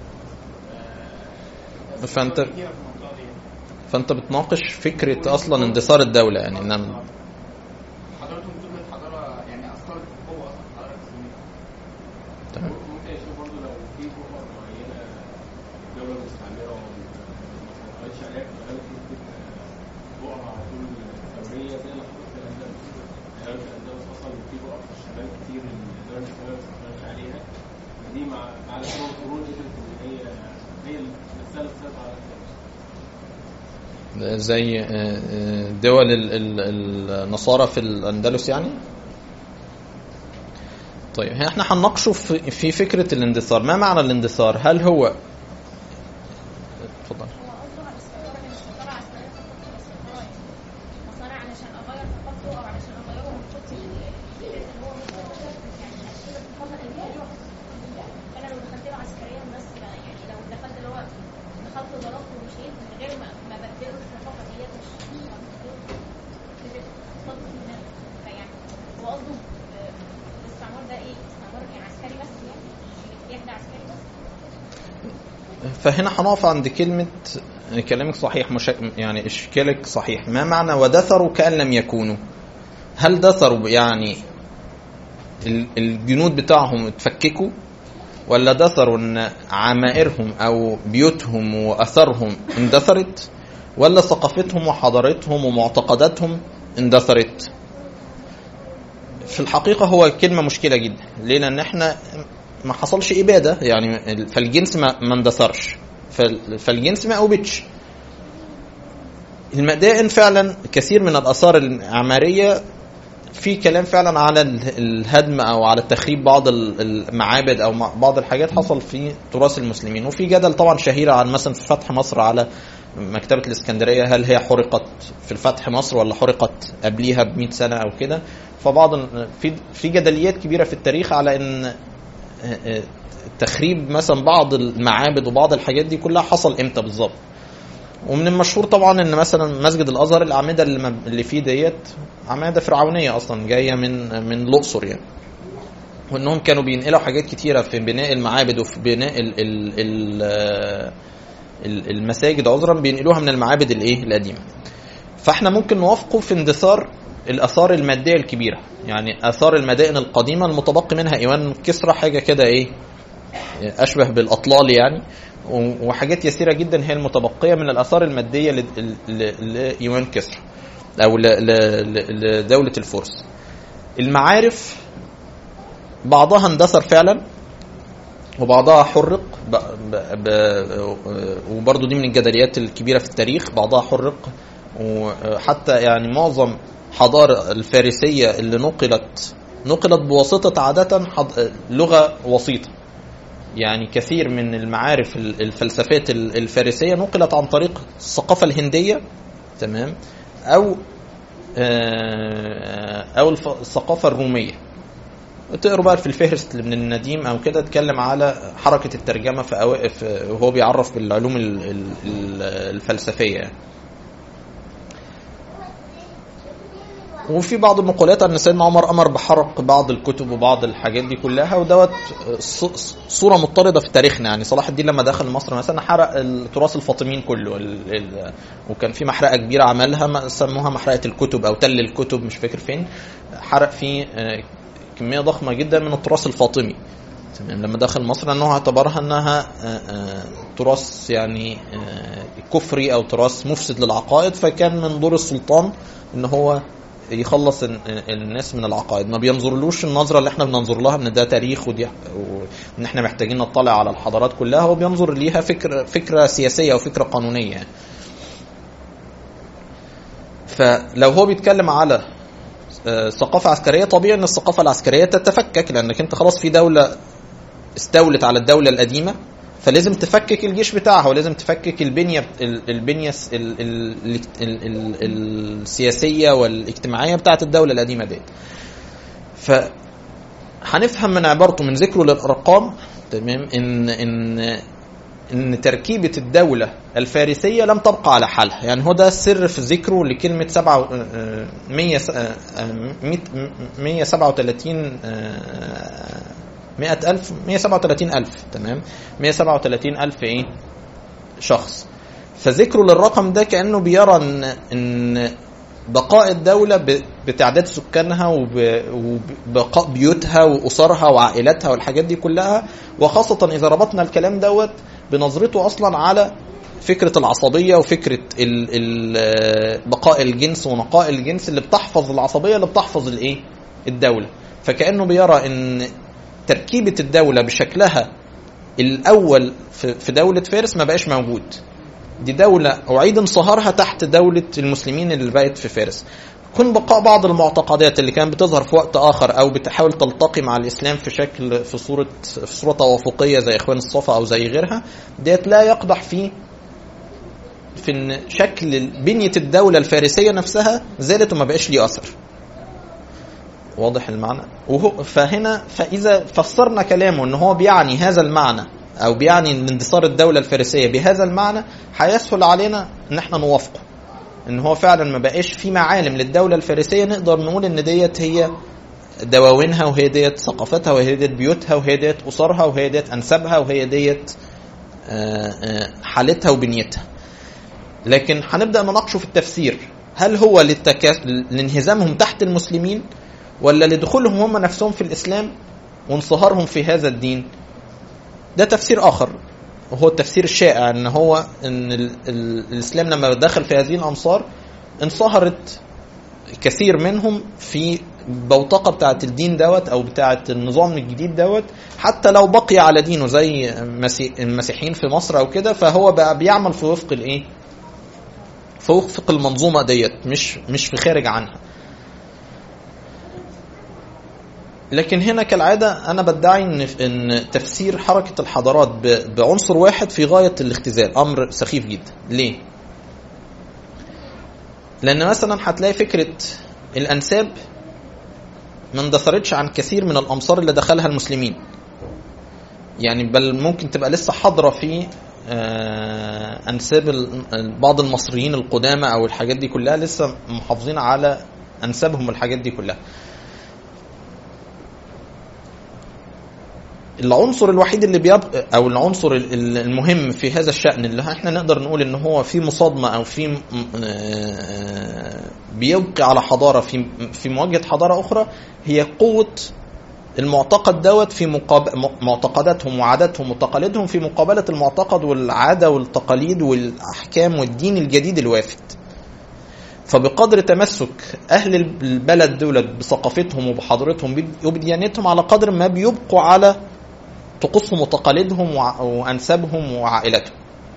ف- فأنت- كتيرة في المنطقه دي فانت بتناقش فكره اصلا اندثار الدوله يعني انما حضارتهم فضلت حضاره يعني اثرت بقوه اصلا في الحضاره الاسلاميه تمام ممكن يشوف برضه لو في بؤر معينه الدوله المستعمره ما سيطرتش عليها في الغالب ممكن بؤر على طول ثوريه زي اللي حصلت في الاندلس دوله الاندلس اصلا في بؤر في الشمال كتير الدوله الاسلاميه ما سيطرتش عليها فدي مع مع القرون القرون قدرت ان هي هي نفسها اللي تسيطر على الاندلس زي آه، آه، دول ال- ال- النصارى في الاندلس يعني طيب هنا احنا هنناقشه في في فكره الاندثار ما معنى الاندثار هل هو اتفضل هو قصده على السيطرة مش سيطرة عسكرية فقط بس سيطرة مصانع علشان أغير ثقافته أو علشان أغيره من خطي اللي هو يعني أشياء الثقافة القديمة فأنا لو دخلت له عسكريا بس بقى يعني لو دخلت اللي هو دخلت ضربت ومشيت من غير ما ما بدله الثقافة ديت مش فكرة خطط دماغ فيعني هو قصده آه، الاستعمار ده إيه؟ استعمار يعني عسكري بس يعني الاجتياح ده عسكري بس فهنا هنقف عند كلمة كلامك صحيح مش يعني إشكالك صحيح ما معنى ودثروا كأن لم يكونوا هل دثروا يعني ال- الجنود بتاعهم اتفككوا ولا دثروا ان عمائرهم او بيوتهم واثرهم اندثرت ولا ثقافتهم وحضارتهم ومعتقداتهم اندثرت في الحقيقة هو كلمة مشكلة جدا ليه لأن احنا ما حصلش إبادة يعني ال- فالجنس ما ما اندثرش فال- فالجنس ما أوبتش المدائن فعلا كثير من الآثار المعمارية في كلام فعلا على ال- الهدم او على تخريب بعض ال- المعابد او مع- بعض الحاجات حصل في تراث المسلمين وفي جدل طبعا شهير عن مثلا في فتح مصر على مكتبة الإسكندرية هل هي حرقت في الفتح مصر ولا حرقت قبليها ب 100 سنة أو كده فبعض ال- في في جدليات كبيرة في التاريخ على إن تخريب مثلا بعض المعابد وبعض الحاجات دي كلها حصل امتى بالظبط ومن المشهور طبعا ان مثلا مسجد الازهر الاعمده اللي, ما- اللي فيه ديت اعمده فرعونيه اصلا جايه من من الاقصر يعني وانهم كانوا بينقلوا حاجات كتيره في بناء المعابد وفي بناء ال ال ال ال- المساجد عذرا بينقلوها من المعابد الايه القديمه فاحنا ممكن نوافقه في اندثار الاثار الماديه الكبيره يعني اثار المدائن القديمه المتبقي منها ايوان كسرى حاجه كده ايه اشبه بالاطلال يعني و- وحاجات يسيره جدا هي المتبقيه من الاثار الماديه ل- ل- لايوان كسرى او ل- ل- ل- لدوله الفرس المعارف بعضها اندثر فعلا وبعضها حرق ب... ب... ب... وبرضه دي من الجدليات الكبيره في التاريخ بعضها حرق وحتى يعني معظم حضارة الفارسية اللي نقلت نقلت بواسطة عادة حض... لغة وسيطة يعني كثير من المعارف ال- الفلسفات ال- الفارسية نقلت عن طريق الثقافة الهندية تمام أو آه، أو الف- الثقافة الرومية تقروا بقى في الفهرست اللي من النديم او كده اتكلم على حركه الترجمه في أوائف وهو بيعرف بالعلوم ال- ال- ال- الفلسفيه يعني. وفي بعض المقولات ان سيدنا عمر امر بحرق بعض الكتب وبعض الحاجات دي كلها ودوت ص- صوره مضطرده في تاريخنا يعني صلاح الدين لما دخل مصر مثلا حرق التراث الفاطميين كله ال ال وكان في محرقه كبيره عملها ما- سموها محرقه الكتب او تل الكتب مش فاكر فين حرق فيه آه، كميه ضخمه جدا من التراث الفاطمي تمام لما دخل مصر انه اعتبرها انها آه، آه، تراث يعني آه، كفري او تراث مفسد للعقائد فكان من دور السلطان ان هو يخلص ال- الناس من العقائد ما بينظرلوش النظره اللي احنا بننظر لها ان ده تاريخ ودي وان احنا محتاجين نطلع على الحضارات كلها هو بينظر ليها فكر فكره سياسيه او فكره قانونيه يعني. فلو هو بيتكلم على آه، ثقافه عسكريه طبيعي ان الثقافه العسكريه تتفكك لانك انت خلاص في دوله استولت على الدوله القديمه فلازم تفكك الجيش بتاعها ولازم تفكك البنيه ال- البنيه الس- ال- ال- ال- ال- ال- السياسيه والاجتماعيه بتاعت الدوله القديمه ديت. ف هنفهم من عبارته من ذكره للارقام تمام ان ان ان تركيبه الدوله الفارسيه لم تبقى على حالها يعني هو ده السر في ذكره لكلمه 7 100 137 100 ألف 137 ألف تمام 137 ألف إيه شخص فذكره للرقم ده كأنه بيرى إن إن بقاء الدولة ب- بتعداد سكانها وب- وبقاء بيوتها وأسرها وعائلاتها والحاجات دي كلها وخاصة إذا ربطنا الكلام دوت بنظرته أصلا على فكرة العصبية وفكرة ال ال بقاء الجنس ونقاء الجنس اللي بتحفظ العصبية اللي بتحفظ الإيه؟ الدولة فكأنه بيرى إن تركيبة الدولة بشكلها الأول في في دولة فارس ما بقاش موجود دي دولة أعيد انصهارها تحت دولة المسلمين اللي بقت في فارس كون بقاء بعض المعتقدات اللي كانت بتظهر في وقت آخر أو بتحاول تلتقي مع الإسلام في شكل في صورة في صورة توافقية زي إخوان الصفا أو زي غيرها ديت لا يقدح في في إن شكل بنية الدولة الفارسية نفسها زالت وما بقاش ليه أثر واضح المعنى وهو فهنا فاذا فسرنا كلامه ان هو بيعني هذا المعنى او بيعني ان اندثار الدوله الفارسيه بهذا المعنى هيسهل علينا ان احنا نوافقه ان هو فعلا ما بقاش في معالم للدوله الفارسيه نقدر نقول ان ديت هي دواوينها وهي ديت ثقافتها وهي ديت بيوتها وهي ديت اسرها وهي ديت انسابها وهي ديت آه، آه، حالتها وبنيتها لكن هنبدا نناقشه في التفسير هل هو للتكا... لانهزامهم تحت المسلمين ولا لدخولهم هم نفسهم في الاسلام وانصهارهم في هذا الدين ده تفسير اخر وهو التفسير الشائع ان هو ان ال... ال... الاسلام لما دخل في هذه الامصار انصهرت كثير منهم في بوتقه بتاعه الدين دوت او بتاعه النظام الجديد دوت حتى لو بقي على دينه زي مسي- المسيحيين في مصر او كده فهو بقى بيعمل في وفق الايه؟ في وفق المنظومه ديت مش مش في خارج عنها. لكن هنا كالعاده انا بدعي ان ان تفسير حركه الحضارات ب- بعنصر واحد في غايه الاختزال امر سخيف جدا. ليه؟ لان مثلا هتلاقي فكره الانساب ما اندثرتش عن كثير من الامصار اللي دخلها المسلمين يعني بل ممكن تبقى لسه حاضره في آه، انساب ال- بعض المصريين القدامى او الحاجات دي كلها لسه محافظين على انسابهم والحاجات دي كلها العنصر الوحيد اللي بيبقى او العنصر ال- ال- المهم في هذا الشأن اللي احنا نقدر نقول ان هو في مصادمه او في م- آه، بيبقي على حضاره في في مواجهه حضاره اخرى هي قوه المعتقد دوت في مقاب... م- معتقداتهم وعاداتهم وتقاليدهم في مقابله المعتقد والعاده والتقاليد والاحكام والدين الجديد الوافد. فبقدر تمسك اهل البلد دولت بثقافتهم وبحضارتهم وب- وبديانتهم على قدر ما بيبقوا على طقوسهم وتقاليدهم وع- وانسابهم وعائلتهم.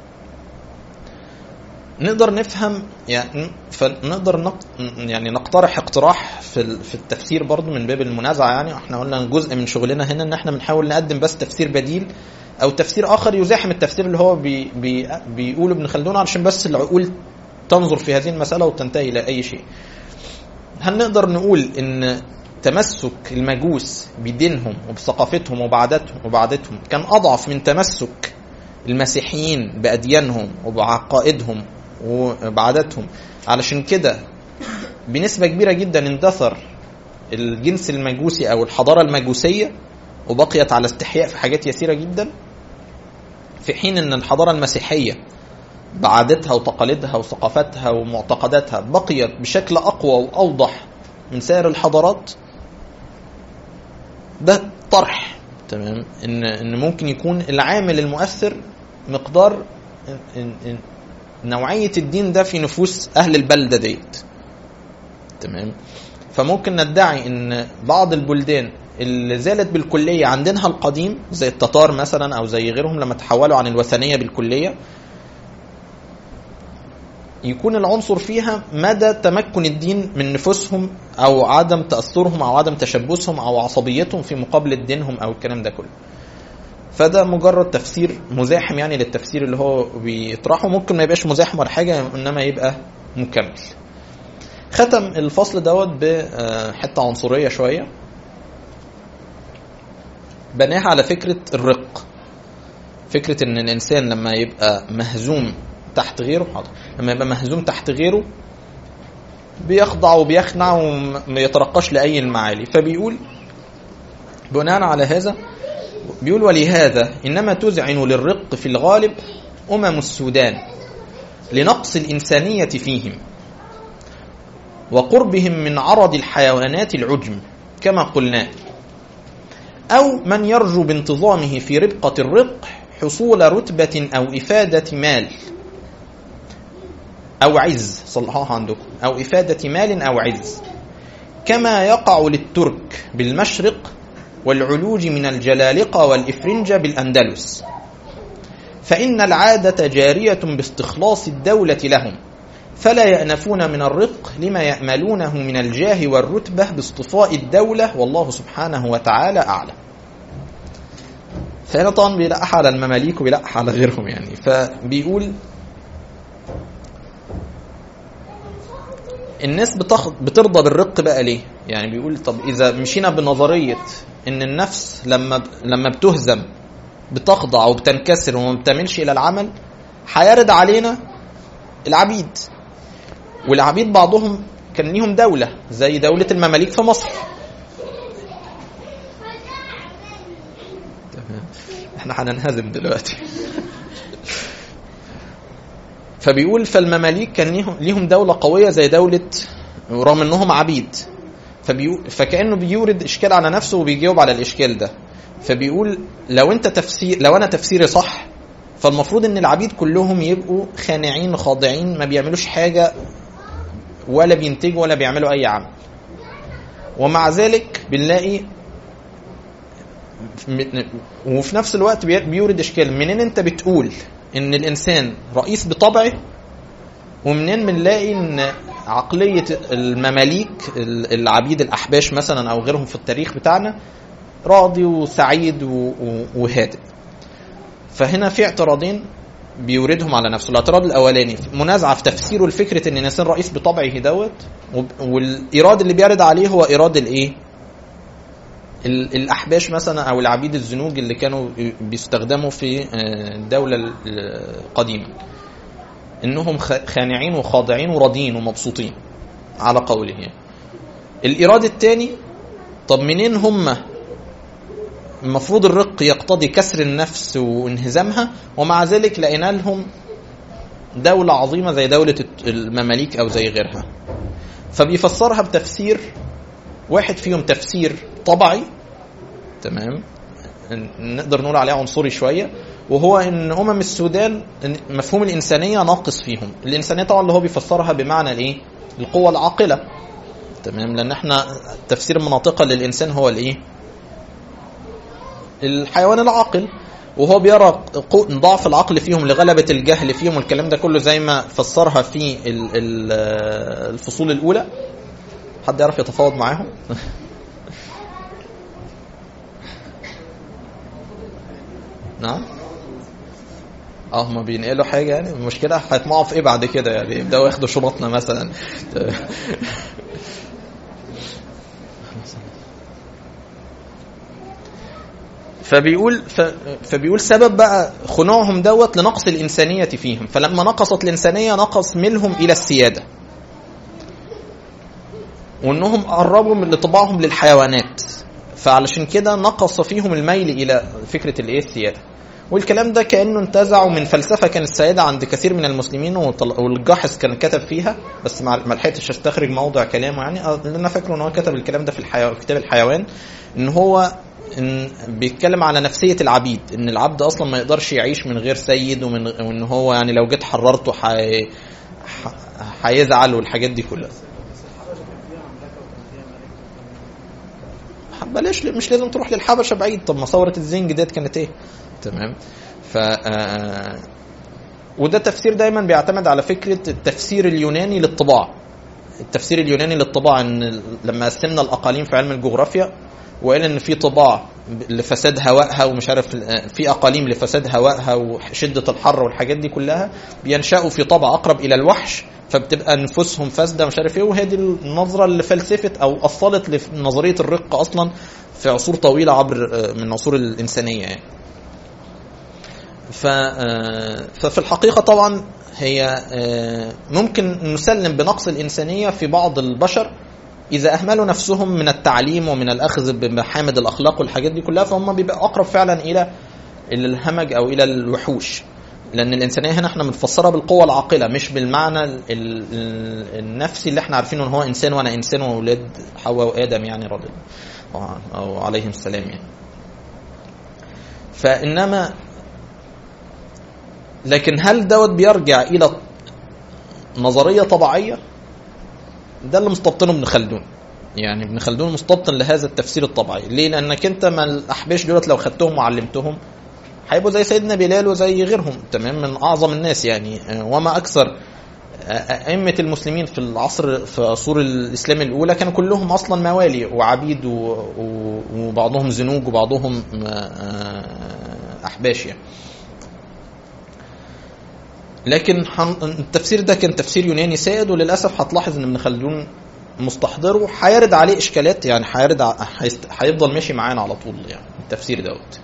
نقدر نفهم يعني فنقدر نق... يعني نقترح اقتراح في ال- في التفسير برضو من باب المنازعه يعني احنا قلنا جزء من شغلنا هنا ان احنا بنحاول نقدم بس تفسير بديل او تفسير اخر يزاحم التفسير اللي هو بي بي بيقوله ابن خلدون علشان بس العقول تنظر في هذه المساله وتنتهي الى اي شيء. هل نقدر نقول ان تمسك المجوس بدينهم وبثقافتهم وبعاداتهم وبعادتهم كان اضعف من تمسك المسيحيين باديانهم وبعقائدهم وبعاداتهم علشان كده بنسبه كبيره جدا اندثر الجنس المجوسي او الحضاره المجوسيه وبقيت على استحياء في حاجات يسيره جدا في حين ان الحضاره المسيحيه بعادتها وتقاليدها وثقافتها ومعتقداتها بقيت بشكل اقوى واوضح من سائر الحضارات ده طرح تمام ان ان ممكن يكون العامل المؤثر مقدار إن إن نوعيه الدين ده في نفوس اهل البلده ديت تمام فممكن ندعي ان بعض البلدان اللي زالت بالكليه عن دينها القديم زي التتار مثلا او زي غيرهم لما تحولوا عن الوثنيه بالكليه يكون العنصر فيها مدى تمكن الدين من نفوسهم او عدم تاثرهم او عدم تشبثهم او عصبيتهم في مقابله دينهم او الكلام ده كله. فده مجرد تفسير مزاحم يعني للتفسير اللي هو بيطرحه ممكن ما يبقاش مزاحم ولا حاجه انما يبقى مكمل. ختم الفصل دوت بحته عنصريه شويه بناها على فكره الرق فكره ان الانسان لما يبقى مهزوم تحت غيره حاضر لما يبقى مهزوم تحت غيره بيخضع وبيخنع وما يترقاش لاي المعالي فبيقول بناء على هذا بيقول ولهذا انما تذعن للرق في الغالب امم السودان لنقص الانسانيه فيهم وقربهم من عرض الحيوانات العجم كما قلنا او من يرجو بانتظامه في ربقه الرق حصول رتبه او افاده مال أو عز صلحوها عندكم أو إفادة مال أو عز كما يقع للترك بالمشرق والعلوج من الجلالقة والإفرنجة بالأندلس فإن العادة جارية باستخلاص الدولة لهم فلا يأنفون من الرق لما يأملونه من الجاه والرتبة باصطفاء الدولة والله سبحانه وتعالى أعلم فهنا طبعا بيلقح على المماليك وبيلقح على غيرهم يعني فبيقول الناس بتخ... بترضى بالرق بقى ليه؟ يعني بيقول طب اذا مشينا بنظريه ان النفس لما لما بتهزم بتخضع وبتنكسر وما بتميلش الى العمل هيرد علينا العبيد والعبيد بعضهم كان ليهم دوله زي دوله المماليك في مصر تمام احنا هننهزم دلوقتي فبيقول فالمماليك كان ليهم- ليهم دولة قوية زي دولة رغم انهم عبيد فبيقول فكأنه بيورد اشكال على نفسه وبيجاوب على الاشكال ده فبيقول لو انت تفسير لو انا تفسيري صح فالمفروض ان العبيد كلهم يبقوا خانعين خاضعين ما بيعملوش حاجة ولا بينتجوا ولا بيعملوا اي عمل ومع ذلك بنلاقي م- وفي نفس الوقت بي- بيورد اشكال منين انت بتقول ان الانسان رئيس بطبعه ومنين بنلاقي ان عقليه المماليك ال- العبيد الاحباش مثلا او غيرهم في التاريخ بتاعنا راضي وسعيد و- و- وهادئ فهنا في اعتراضين بيوردهم على نفسه الاعتراض الاولاني منازعه في تفسيره لفكره ان الانسان رئيس بطبعه دوت وب- والايراد اللي بيرد عليه هو ايراد الايه ال- الاحباش مثلا او العبيد الزنوج اللي كانوا بيستخدموا في آه، الدوله ال- القديمه انهم خ- خانعين وخاضعين وراضيين ومبسوطين على قوله يعني. الايراد الثاني طب منين هم المفروض الرق يقتضي كسر النفس وانهزامها ومع ذلك لقينا لهم دولة عظيمة زي دولة الت- المماليك أو زي غيرها فبيفسرها بتفسير واحد فيهم تفسير طبعي تمام ن- نقدر نقول عليه عنصري شويه وهو ان امم السودان إن مفهوم الانسانيه ناقص فيهم الانسانيه طبعا اللي هو بيفسرها بمعنى الايه القوه العاقله تمام لان احنا تفسير المناطق للانسان هو الايه الحيوان العاقل وهو بيرى قو- ضعف العقل فيهم لغلبة الجهل فيهم والكلام ده كله زي ما فسرها في ال- ال- الفصول الأولى حد يعرف يتفاوض معاهم نعم اه هما بينقلوا حاجة يعني المشكلة هيطمعوا في ايه بعد كده يعني يبدأوا ياخدوا شروطنا مثلا فبيقول ف... فبيقول سبب بقى خنوعهم دوت لنقص الإنسانية فيهم فلما نقصت الإنسانية نقص ميلهم إلى السيادة وانهم قربوا من لطباعهم للحيوانات فعلشان كده نقص فيهم الميل الى فكره الايه السياده والكلام ده كانه انتزعه من فلسفه كانت سائده عند كثير من المسلمين وطل- والجاحظ كان كتب فيها بس ما ما لحقتش استخرج موضع كلامه يعني آه، اللي انا فاكره ان هو كتب الكلام ده في الحيوان في كتاب الحيوان ان هو إن بيتكلم على نفسيه العبيد ان العبد اصلا ما يقدرش يعيش من غير سيد ومن وان هو يعني لو جيت حررته حي... ح- هيزعل والحاجات دي كلها بلاش مش لازم تروح للحبشه بعيد طب ما ثوره الزنج ديت كانت ايه تمام ف آه، وده تفسير دايما بيعتمد على فكره التفسير اليوناني للطباع التفسير اليوناني للطباع ان لما قسمنا الاقاليم في علم الجغرافيا وقال ان في طباع لفساد هوائها ومش عارف آه، في اقاليم لفساد هوائها وشده الحر والحاجات دي كلها بينشأوا في طبع اقرب الى الوحش فبتبقى نفوسهم فاسده مش عارف ايه وهي دي النظره اللي فلسفت او اصلت لنظريه الرق اصلا في عصور طويله عبر آه، من العصور الانسانيه يعني. ف آه، ففي الحقيقه طبعا هي آه، ممكن نسلم بنقص الانسانيه في بعض البشر اذا اهملوا نفسهم من التعليم ومن الاخذ بمحامد الاخلاق والحاجات دي كلها فهم بيبقى اقرب فعلا الى الى الهمج او الى الوحوش لان الانسانيه هنا احنا بنفسرها بالقوه العاقله مش بالمعنى ال- ال- النفسي اللي احنا عارفينه ان هو انسان وانا انسان واولاد حواء وادم يعني رضي الله عنه او عليهم السلام يعني فانما لكن هل دوت بيرجع الى نظريه طبيعيه ده اللي مستبطنه ابن خلدون يعني ابن خلدون مستبطن لهذا التفسير الطبيعي ليه لانك انت ما الاحباش دولت لو خدتهم وعلمتهم هيبقوا زي سيدنا بلال وزي غيرهم تمام من اعظم الناس يعني آه، وما اكثر آه، ائمه المسلمين في العصر في عصور الاسلام الاولى كانوا كلهم اصلا موالي وعبيد و- و- وبعضهم زنوج وبعضهم آه، احباش يعني لكن حن... التفسير ده كان تفسير يوناني سائد وللاسف هتلاحظ ان ابن خلدون مستحضره هيرد عليه اشكالات يعني هيرد ع- هيست... هيفضل ماشي معانا على طول يعني التفسير دوت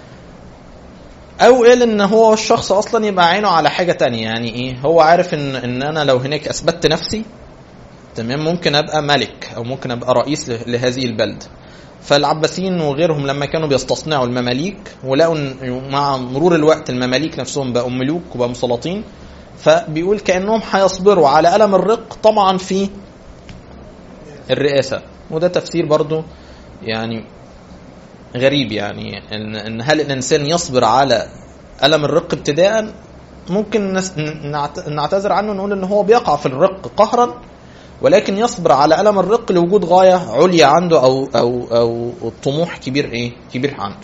او قال ان هو الشخص اصلا يبقى عينه على حاجه تانية يعني ايه هو عارف ان ان انا لو هناك اثبتت نفسي تمام ممكن ابقى ملك او ممكن ابقى رئيس له- لهذه البلد فالعباسيين وغيرهم لما كانوا بيستصنعوا المماليك ولقوا ان مع مرور الوقت المماليك نفسهم بقوا ملوك وبقوا سلاطين فبيقول كانهم هيصبروا على الم الرق طمعا في الرئاسه وده تفسير برضو يعني غريب يعني ان ان هل الانسان يصبر على الم الرق ابتداء ممكن نس- نعت- نعتذر عنه نقول ان هو بيقع في الرق قهرا ولكن يصبر على الم الرق لوجود غايه عليا عنده او او او طموح كبير ايه كبير عنده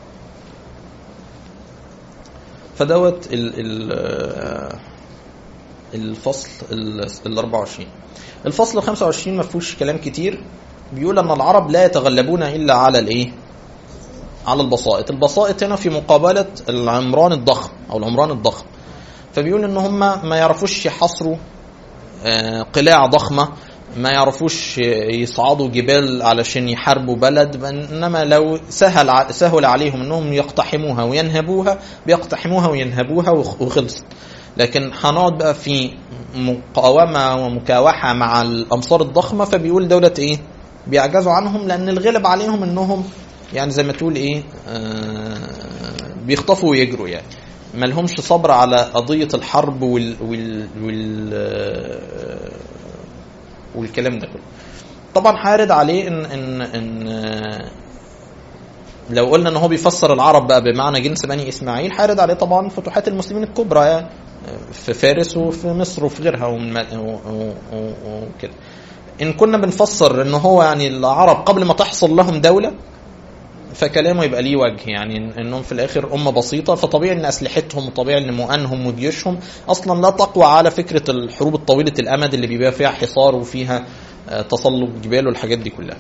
فدوت ال ال آه، الفصل ال ال 24 الفصل ال 25 ما فيهوش كلام كتير بيقول ان العرب لا يتغلبون الا على الايه على البسائط البسائط هنا في مقابله العمران الضخم او العمران الضخم فبيقول ان هم ما يعرفوش يحصروا آه، قلاع ضخمه ما يعرفوش يصعدوا جبال علشان يحاربوا بلد انما لو سهل ع- سهل عليهم انهم يقتحموها وينهبوها بيقتحموها وينهبوها وخ- وخلصت لكن هنقعد بقى في مقاومه ومكاوحه مع الامصار الضخمه فبيقول دولة ايه بيعجزوا عنهم لان الغلب عليهم انهم يعني زي ما تقول ايه آه بيخطفوا ويجروا يعني ما لهمش صبر على قضيه الحرب وال وال وال آه، والكلام ده كله طبعا هارد عليه ان ان ان آه، لو قلنا ان هو بيفسر العرب بقى بمعنى جنس بني اسماعيل هارد عليه طبعا فتوحات المسلمين الكبرى يعني في فارس وفي مصر وفي غيرها وم- و- و- و- وكده ان كنا بنفسر ان هو يعني العرب قبل ما تحصل لهم دوله فكلامه يبقى ليه وجه يعني إن- انهم في الاخر امه بسيطه فطبيعي ان اسلحتهم وطبيعي ان مؤنهم وجيوشهم اصلا لا تقوى على فكره الحروب الطويله الامد اللي بيبقى فيها حصار وفيها آه، تسلق جبال والحاجات دي كلها.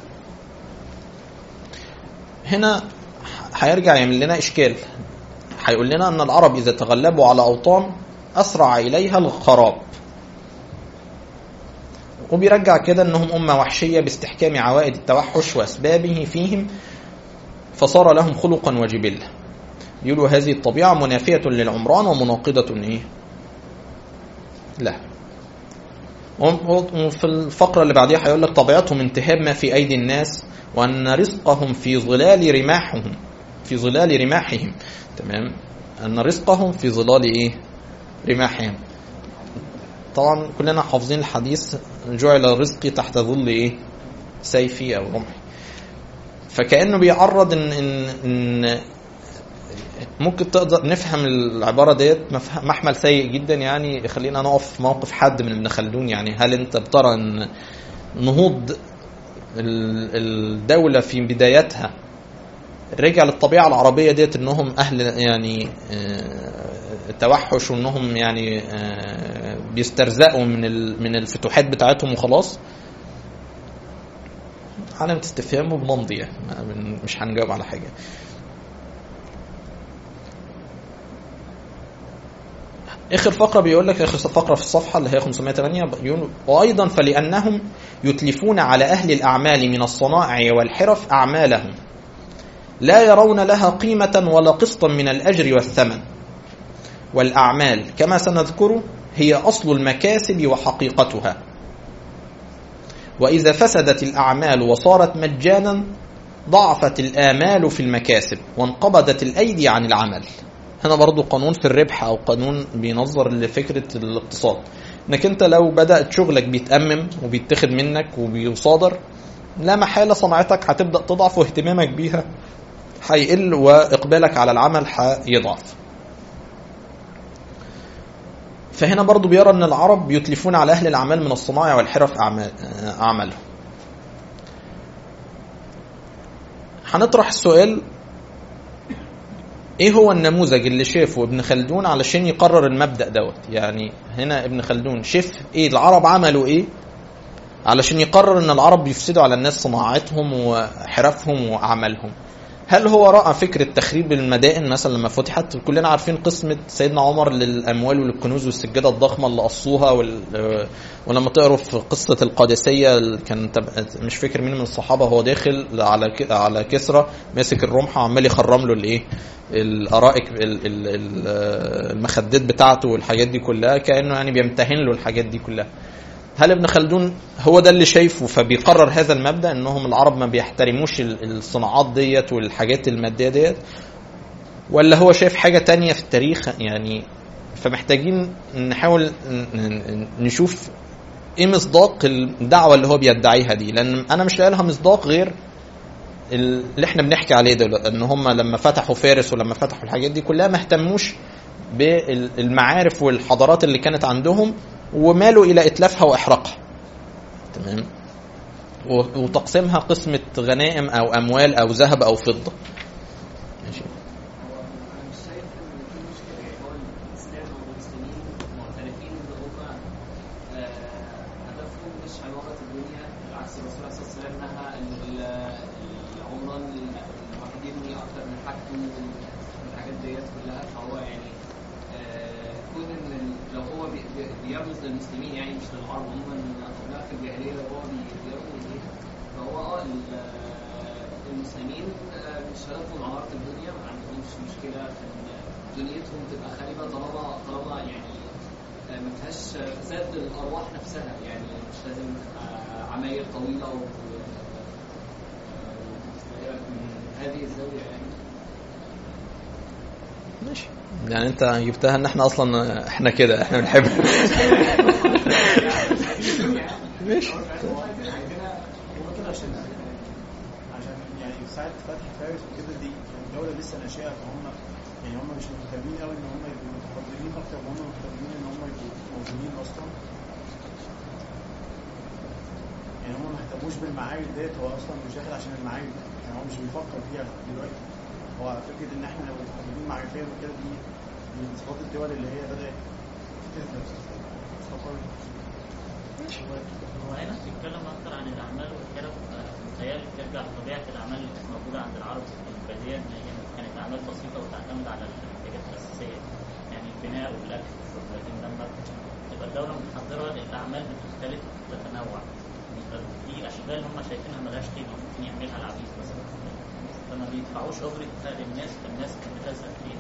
هنا هيرجع يعمل لنا اشكال هيقول لنا ان العرب اذا تغلبوا على اوطان اسرع اليها الخراب وبيرجع كده انهم امه وحشيه باستحكام عوائد التوحش واسبابه فيهم فصار لهم خلقا وجبله يقولوا هذه الطبيعه منافيه للعمران ومناقضه ايه لا وفي الفقرة اللي بعديها هيقول لك طبيعتهم انتهاب ما في أيدي الناس وأن رزقهم في ظلال رماحهم في ظلال رماحهم تمام أن رزقهم في ظلال إيه رماحهم طبعا كلنا حافظين الحديث جعل رزقي تحت ظل إيه سيفي أو رمحي فكأنه بيعرض إن, إن, إن ممكن تقدر نفهم العباره ديت مفه- محمل سيء جدا يعني يخلينا نقف في موقف حد من ابن خلدون يعني هل انت بترى ان نهوض ال- الدوله في بدايتها رجع للطبيعه العربيه ديت انهم اهل يعني آه، توحش وانهم يعني آه، بيسترزقوا من ال- من الفتوحات بتاعتهم وخلاص علامة استفهام وبنمضي يعني ما بن- مش هنجاوب على حاجة اخر فقره بيقول لك اخر فقره في الصفحه اللي هي 508 بيقول وايضا فلانهم يتلفون على اهل الاعمال من الصنائع والحرف اعمالهم لا يرون لها قيمه ولا قسطا من الاجر والثمن والاعمال كما سنذكر هي اصل المكاسب وحقيقتها واذا فسدت الاعمال وصارت مجانا ضعفت الامال في المكاسب وانقبضت الايدي عن العمل هنا برضو قانون في الربح او قانون بينظر لفكره الاقتصاد انك انت لو بدات شغلك بيتامم وبيتاخد منك وبيصادر لا محاله صناعتك هتبدا تضعف واهتمامك بيها هيقل واقبالك على العمل هيضعف فهنا برضو بيرى ان العرب بيتلفون على اهل الاعمال من الصناعه والحرف اعمال اعمالهم هنطرح السؤال ايه هو النموذج اللي شافه ابن خلدون علشان يقرر المبدا دوت يعني هنا ابن خلدون شاف ايه العرب عملوا ايه علشان يقرر ان العرب بيفسدوا على الناس صناعتهم وحرفهم واعمالهم هل هو راى فكره تخريب المدائن مثلا لما فتحت كلنا عارفين قسمه سيدنا عمر للاموال وللكنوز والسجاده الضخمه اللي قصوها وال... ولما تقروا في قصه القادسيه كان تب... مش فاكر مين من الصحابه هو داخل على ك... على كسرى ماسك الرمح وعمال يخرم له الايه الارائك ال... ال... ال... المخدات بتاعته والحاجات دي كلها كانه يعني بيمتهن له الحاجات دي كلها هل ابن خلدون هو ده اللي شايفه فبيقرر هذا المبدا انهم العرب ما بيحترموش الصناعات ديت والحاجات الماديه ديت ولا هو شايف حاجه تانية في التاريخ يعني فمحتاجين نحاول ن- ن- نشوف ايه مصداق الدعوه اللي هو بيدعيها دي لان انا مش لاقي لها مصداق غير اللي احنا بنحكي عليه دلوقتي ان هم لما فتحوا فارس ولما فتحوا الحاجات دي كلها ما اهتموش بالمعارف والحضارات اللي كانت عندهم ومالوا الى اتلافها واحراقها تمام و- وتقسيمها قسمه غنائم او اموال او ذهب او فضه ماشي هو انا مش شايف ان في مشكله يعني هو الاسلام والمسلمين معترفين ان هم آه، هدفهم مش عماره الدنيا بالعكس الرسول عليه الصلاه والسلام نهى ان ال- العمران الواحد يبني اكتر من حاجته والحاجات ديت كلها فهو يعني آه، كون ان ال- لو هو بي- بي- بيرمز للمسلمين يعني مش للعرب عموما قبلها في الجاهليه لو هو بي- بيرمز ليها فهو اه ال- المسلمين آه، مش هدفهم عمارة الدنيا ما عندهمش مشكلة في ان دنيتهم تبقى خاربة طالما طالما يعني آه، ما فيهاش فساد للأرواح نفسها يعني مش لازم آه، عماير طويلة و آه، من هذه الزاوية يعني ماشي يعني انت جبتها ان احنا اصلا احنا كده احنا بنحب ماشي ممكن عشان عشان يعني ساعة فتح فارس وكده دي كانت دولة لسه ناشئة فهم يعني هم مش مهتمين قوي ان هم يبقوا متقدمين اكتر ما هم مهتمين ان هم يبقوا موجودين اصلا يعني هم ما اهتموش بالمعارك ديت هو اصلا مش داخل عشان المعارك يعني هو مش بيفكر فيها دلوقتي هو فكرة ان احنا لو متقدمين معرفيا وكده دي من صفات الدول اللي هي بدأت تثبت استقر هو هنا بتتكلم اكتر عن الاعمال والحرف متهيألي بترجع لطبيعه الاعمال اللي كانت موجوده عند العرب الباديه ان هي كانت اعمال بسيطه وتعتمد على الاحتياجات الاساسيه يعني البناء والاكل والشرب لكن لما تبقى الدوله متحضره الاعمال بتختلف وتتنوع في اشغال هم شايفينها ملهاش قيمه ممكن يعملها العبيد مثلا فما بيدفعوش اجره فرق الناس فالناس بتزهق فيها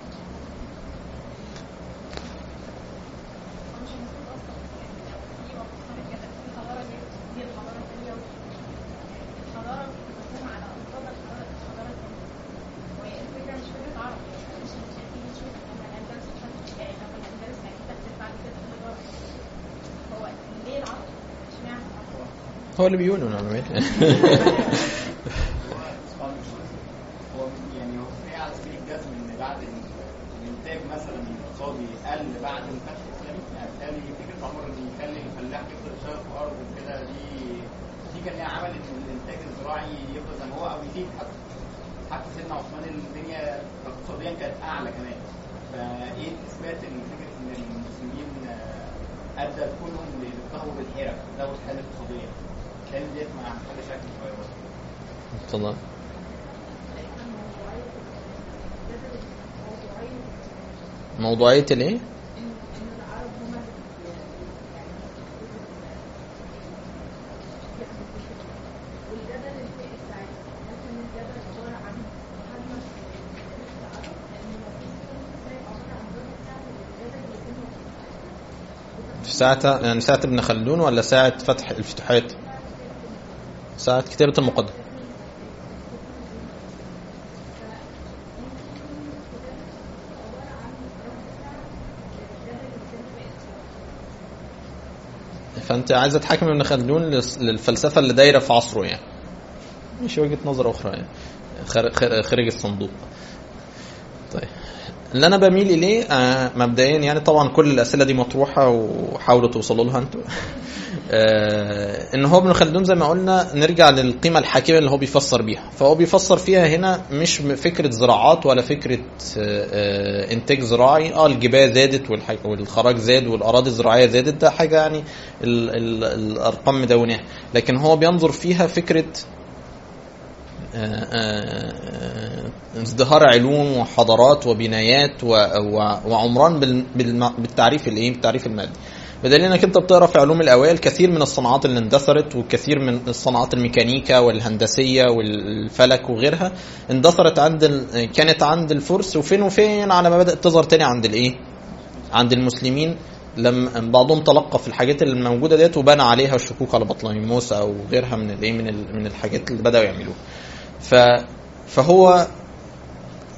مش المفروض اصلا يعني في وقت كده في حضاره دي دي الحضاره الثانيه الحضاره بتقوم على انقاذ الحضاره الحضاره الثانيه وهي الفكره مش فكره عرب يعني مش مش هتيجي تشوف لما الاندلس اتفتحت يعني لما الاندلس اكيد تختلف بعد كده في الغرب هو ليه العرب؟ اشمعنى العرب؟ هو اللي بيقولوا انا مالي هو يعني هو في على سبيل الجزم ان بعد ال- الانتاج مثلا الاقتصادي قل بعد الفتح الاسلامي يعني بالتالي فكره عمر ان يخلي الفلاح يفضل يشتغل في ارض وكده دي دي كان ليها عمل ان الانتاج الزراعي يفضل زي ما هو او يزيد حتى حتى سيدنا عثمان الدنيا اقتصاديا كانت اعلى كمان فايه اثبات ان فكره ان المسلمين آه، ادى كلهم للتهور بالحرف زود الحاله الاقتصاديه كان ديت مع حاجه شكل شويه برضه اتفضل موضوعية الايه؟ والجدل الفئي بتاعت هل كان الجدل عبارة عن محاكمة العرب لأن مفيش ازاي عبارة عن ضرب بتاعت الجدل اللي بينهم في ساعة يعني ساعة ابن خلدون ولا ساعة فتح الفتوحات؟ ساعة كتابة المقدمة فانت عايزه تحاكم ابن خلدون للس- للفلسفه اللي دايره في عصره يعني مش وجهه نظر اخرى يعني خار- خار- خارج الصندوق طيب اللي انا بميل اليه آه، مبدئيا يعني طبعا كل الاسئله دي مطروحه وحاولوا توصلوا لها انتوا آه، ان هو ابن خلدون زي ما قلنا نرجع للقيمه الحاكمه اللي هو بيفسر بيها فهو بيفسر فيها هنا مش م- فكره زراعات ولا فكره آه، آه، انتاج زراعي اه الجباه زادت والح- والخراج زاد والاراضي الزراعيه زادت ده حاجه يعني ال- ال- الارقام مدوناها لكن هو بينظر فيها فكره آه، آه، ازدهار علوم وحضارات وبنايات و- و- وعمران بال- بالم- بالتعريف الايه بالتعريف المادي بدليل انك انت بتقرا في علوم الاوائل كثير من الصناعات اللي اندثرت وكثير من الصناعات الميكانيكا والهندسيه والفلك وغيرها اندثرت عند ال... كانت عند الفرس وفين وفين على ما بدات تظهر تاني عند الايه عند المسلمين لما بعضهم تلقى في الحاجات اللي موجوده ديت وبنى عليها الشكوك على بطليموس او غيرها من الايه من ال- من الحاجات اللي بداوا يعملوها ف فهو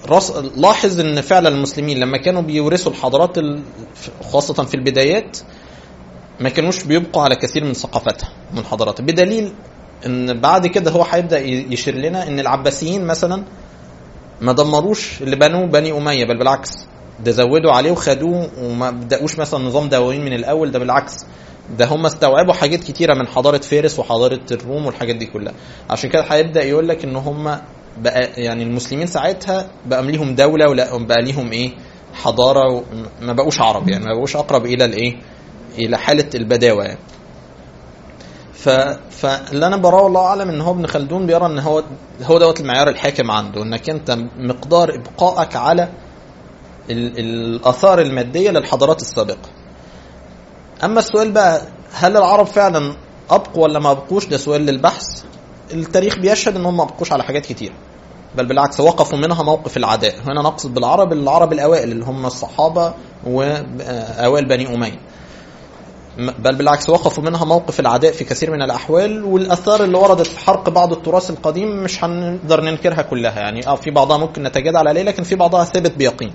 راس لاحظ ان فعلا المسلمين لما كانوا بيورثوا الحضارات ال- خاصه في البدايات ما كانوش بيبقوا على كثير من ثقافتها من حضاراتها بدليل ان بعد كده هو هيبدا ي- يشير لنا ان العباسيين مثلا ما دمروش اللي بنوه بني اميه بل بالعكس ده زودوا عليه وخدوه وما بداوش مثلا نظام دواوين من الاول ده بالعكس ده هم استوعبوا حاجات كتيره من حضاره فارس وحضاره الروم والحاجات دي كلها عشان كده هيبدا يقول لك ان هم بقى يعني المسلمين ساعتها بقى ليهم دوله ولا بقى ليهم ايه حضاره و- ما بقوش عرب يعني ما بقوش اقرب الى الايه الى حاله البداوه يعني ف... فاللي انا براه والله اعلم ان هو ابن خلدون بيرى ان هو هو دوت المعيار الحاكم عنده انك انت مقدار ابقائك على ال... الاثار الماديه للحضارات السابقه اما السؤال بقى هل العرب فعلا ابقوا ولا ما ابقوش ده سؤال للبحث التاريخ بيشهد ان هم ما ابقوش على حاجات كتير بل بالعكس وقفوا منها موقف العداء هنا نقصد بالعرب العرب الاوائل اللي هم الصحابه واوائل بني اميه بل بالعكس وقفوا منها موقف العداء في كثير من الاحوال والاثار اللي وردت في حرق بعض التراث القديم مش هنقدر ننكرها كلها يعني اه في بعضها ممكن نتجادل عليه لكن في بعضها ثابت بيقين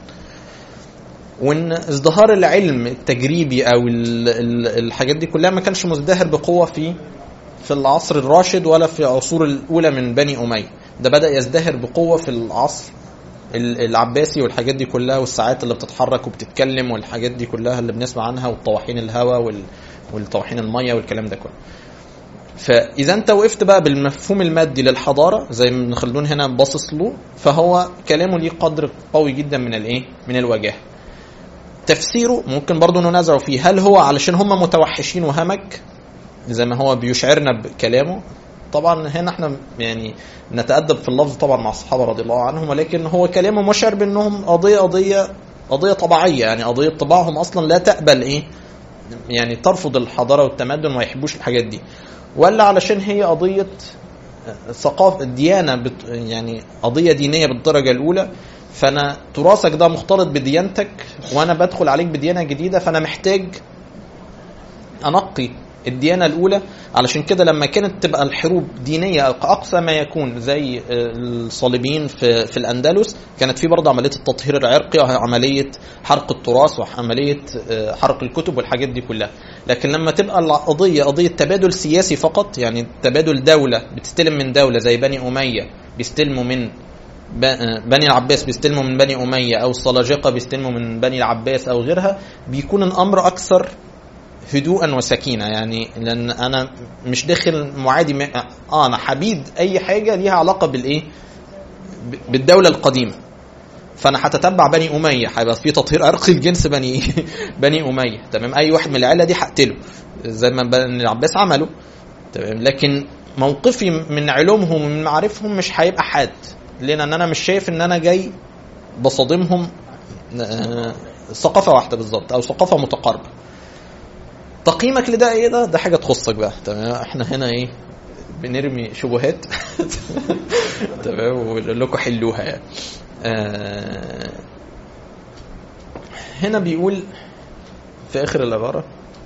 وان ازدهار العلم التجريبي او ال- ال- الحاجات دي كلها ما كانش مزدهر بقوه في في العصر الراشد ولا في العصور الاولى من بني اميه ده بدا يزدهر بقوه في العصر ال- العباسي والحاجات دي كلها والساعات اللي بتتحرك وبتتكلم والحاجات دي كلها اللي بنسمع عنها والطواحين الهواء وال- والطواحين الميه والكلام ده كله فاذا انت وقفت بقى بالمفهوم المادي للحضاره زي ما ابن خلدون هنا باصص له فهو كلامه ليه قدر قوي جدا من الايه من الوجاهه تفسيره ممكن برضه ننازع فيه هل هو علشان هم متوحشين وهمج زي ما هو بيشعرنا بكلامه طبعا هنا احنا يعني نتأدب في اللفظ طبعا مع الصحابه رضي الله عنهم ولكن هو كلامه مشعر بانهم قضيه قضيه قضيه طبيعيه يعني قضيه طباعهم اصلا لا تقبل ايه يعني ترفض الحضاره والتمدن وما يحبوش الحاجات دي ولا علشان هي قضيه ثقافه الديانه بت يعني قضيه دينيه بالدرجه الاولى فانا تراثك ده مختلط بديانتك وانا بدخل عليك بديانه جديده فانا محتاج انقي الديانه الاولى علشان كده لما كانت تبقى الحروب دينيه اقصى ما يكون زي الصليبيين في في الاندلس كانت في برضه عمليه التطهير العرقي وعمليه حرق التراث وعمليه حرق الكتب والحاجات دي كلها لكن لما تبقى القضيه قضيه تبادل سياسي فقط يعني تبادل دوله بتستلم من دوله زي بني اميه بيستلموا من بني العباس بيستلموا من بني اميه او السلاجقه بيستلموا من بني العباس او غيرها بيكون الامر اكثر هدوءا وسكينه يعني لان انا مش داخل معادي م... اه انا حبيد اي حاجه ليها علاقه بالايه بالدوله القديمه فانا هتتبع بني اميه هيبقى في تطهير عرقي لجنس بني بني اميه تمام اي واحد من العيله دي هقتله زي ما بني العباس عملوا تمام لكن موقفي من علومهم ومن معارفهم مش هيبقى حاد لان انا مش شايف ان انا جاي بصادمهم ثقافه واحده بالظبط او ثقافه متقاربه تقييمك لده ايه ده ده حاجه تخصك بقى تمام احنا هنا ايه بنرمي شبهات تمام ونقول لكم حلوها يعني آه هنا بيقول في اخر العباره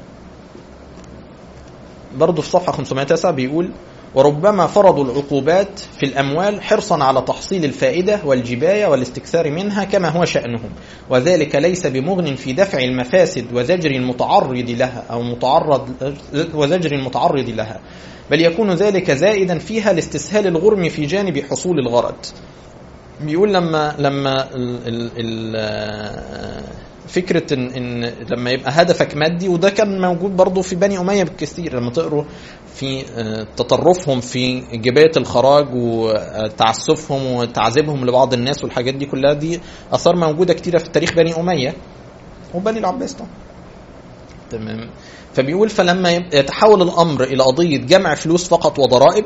برضه في صفحه 509 بيقول وربما فرضوا العقوبات في الأموال حرصا على تحصيل الفائدة والجباية والاستكثار منها كما هو شأنهم وذلك ليس بمغن في دفع المفاسد وزجر المتعرض لها أو متعرض وزجر المتعرض لها بل يكون ذلك زائدا فيها لاستسهال الغرم في جانب حصول الغرض بيقول لما لما ال ال ال فكره ان, إن لما يبقى هدفك مادي وده كان موجود برضه في بني اميه بالكثير لما تقروا في تطرفهم في جبايه الخراج وتعسفهم وتعذيبهم لبعض الناس والحاجات دي كلها دي اثار موجوده كتيره في تاريخ بني اميه وبني العباس طبعا تمام فبيقول فلما يتحول الامر الى قضيه جمع فلوس فقط وضرائب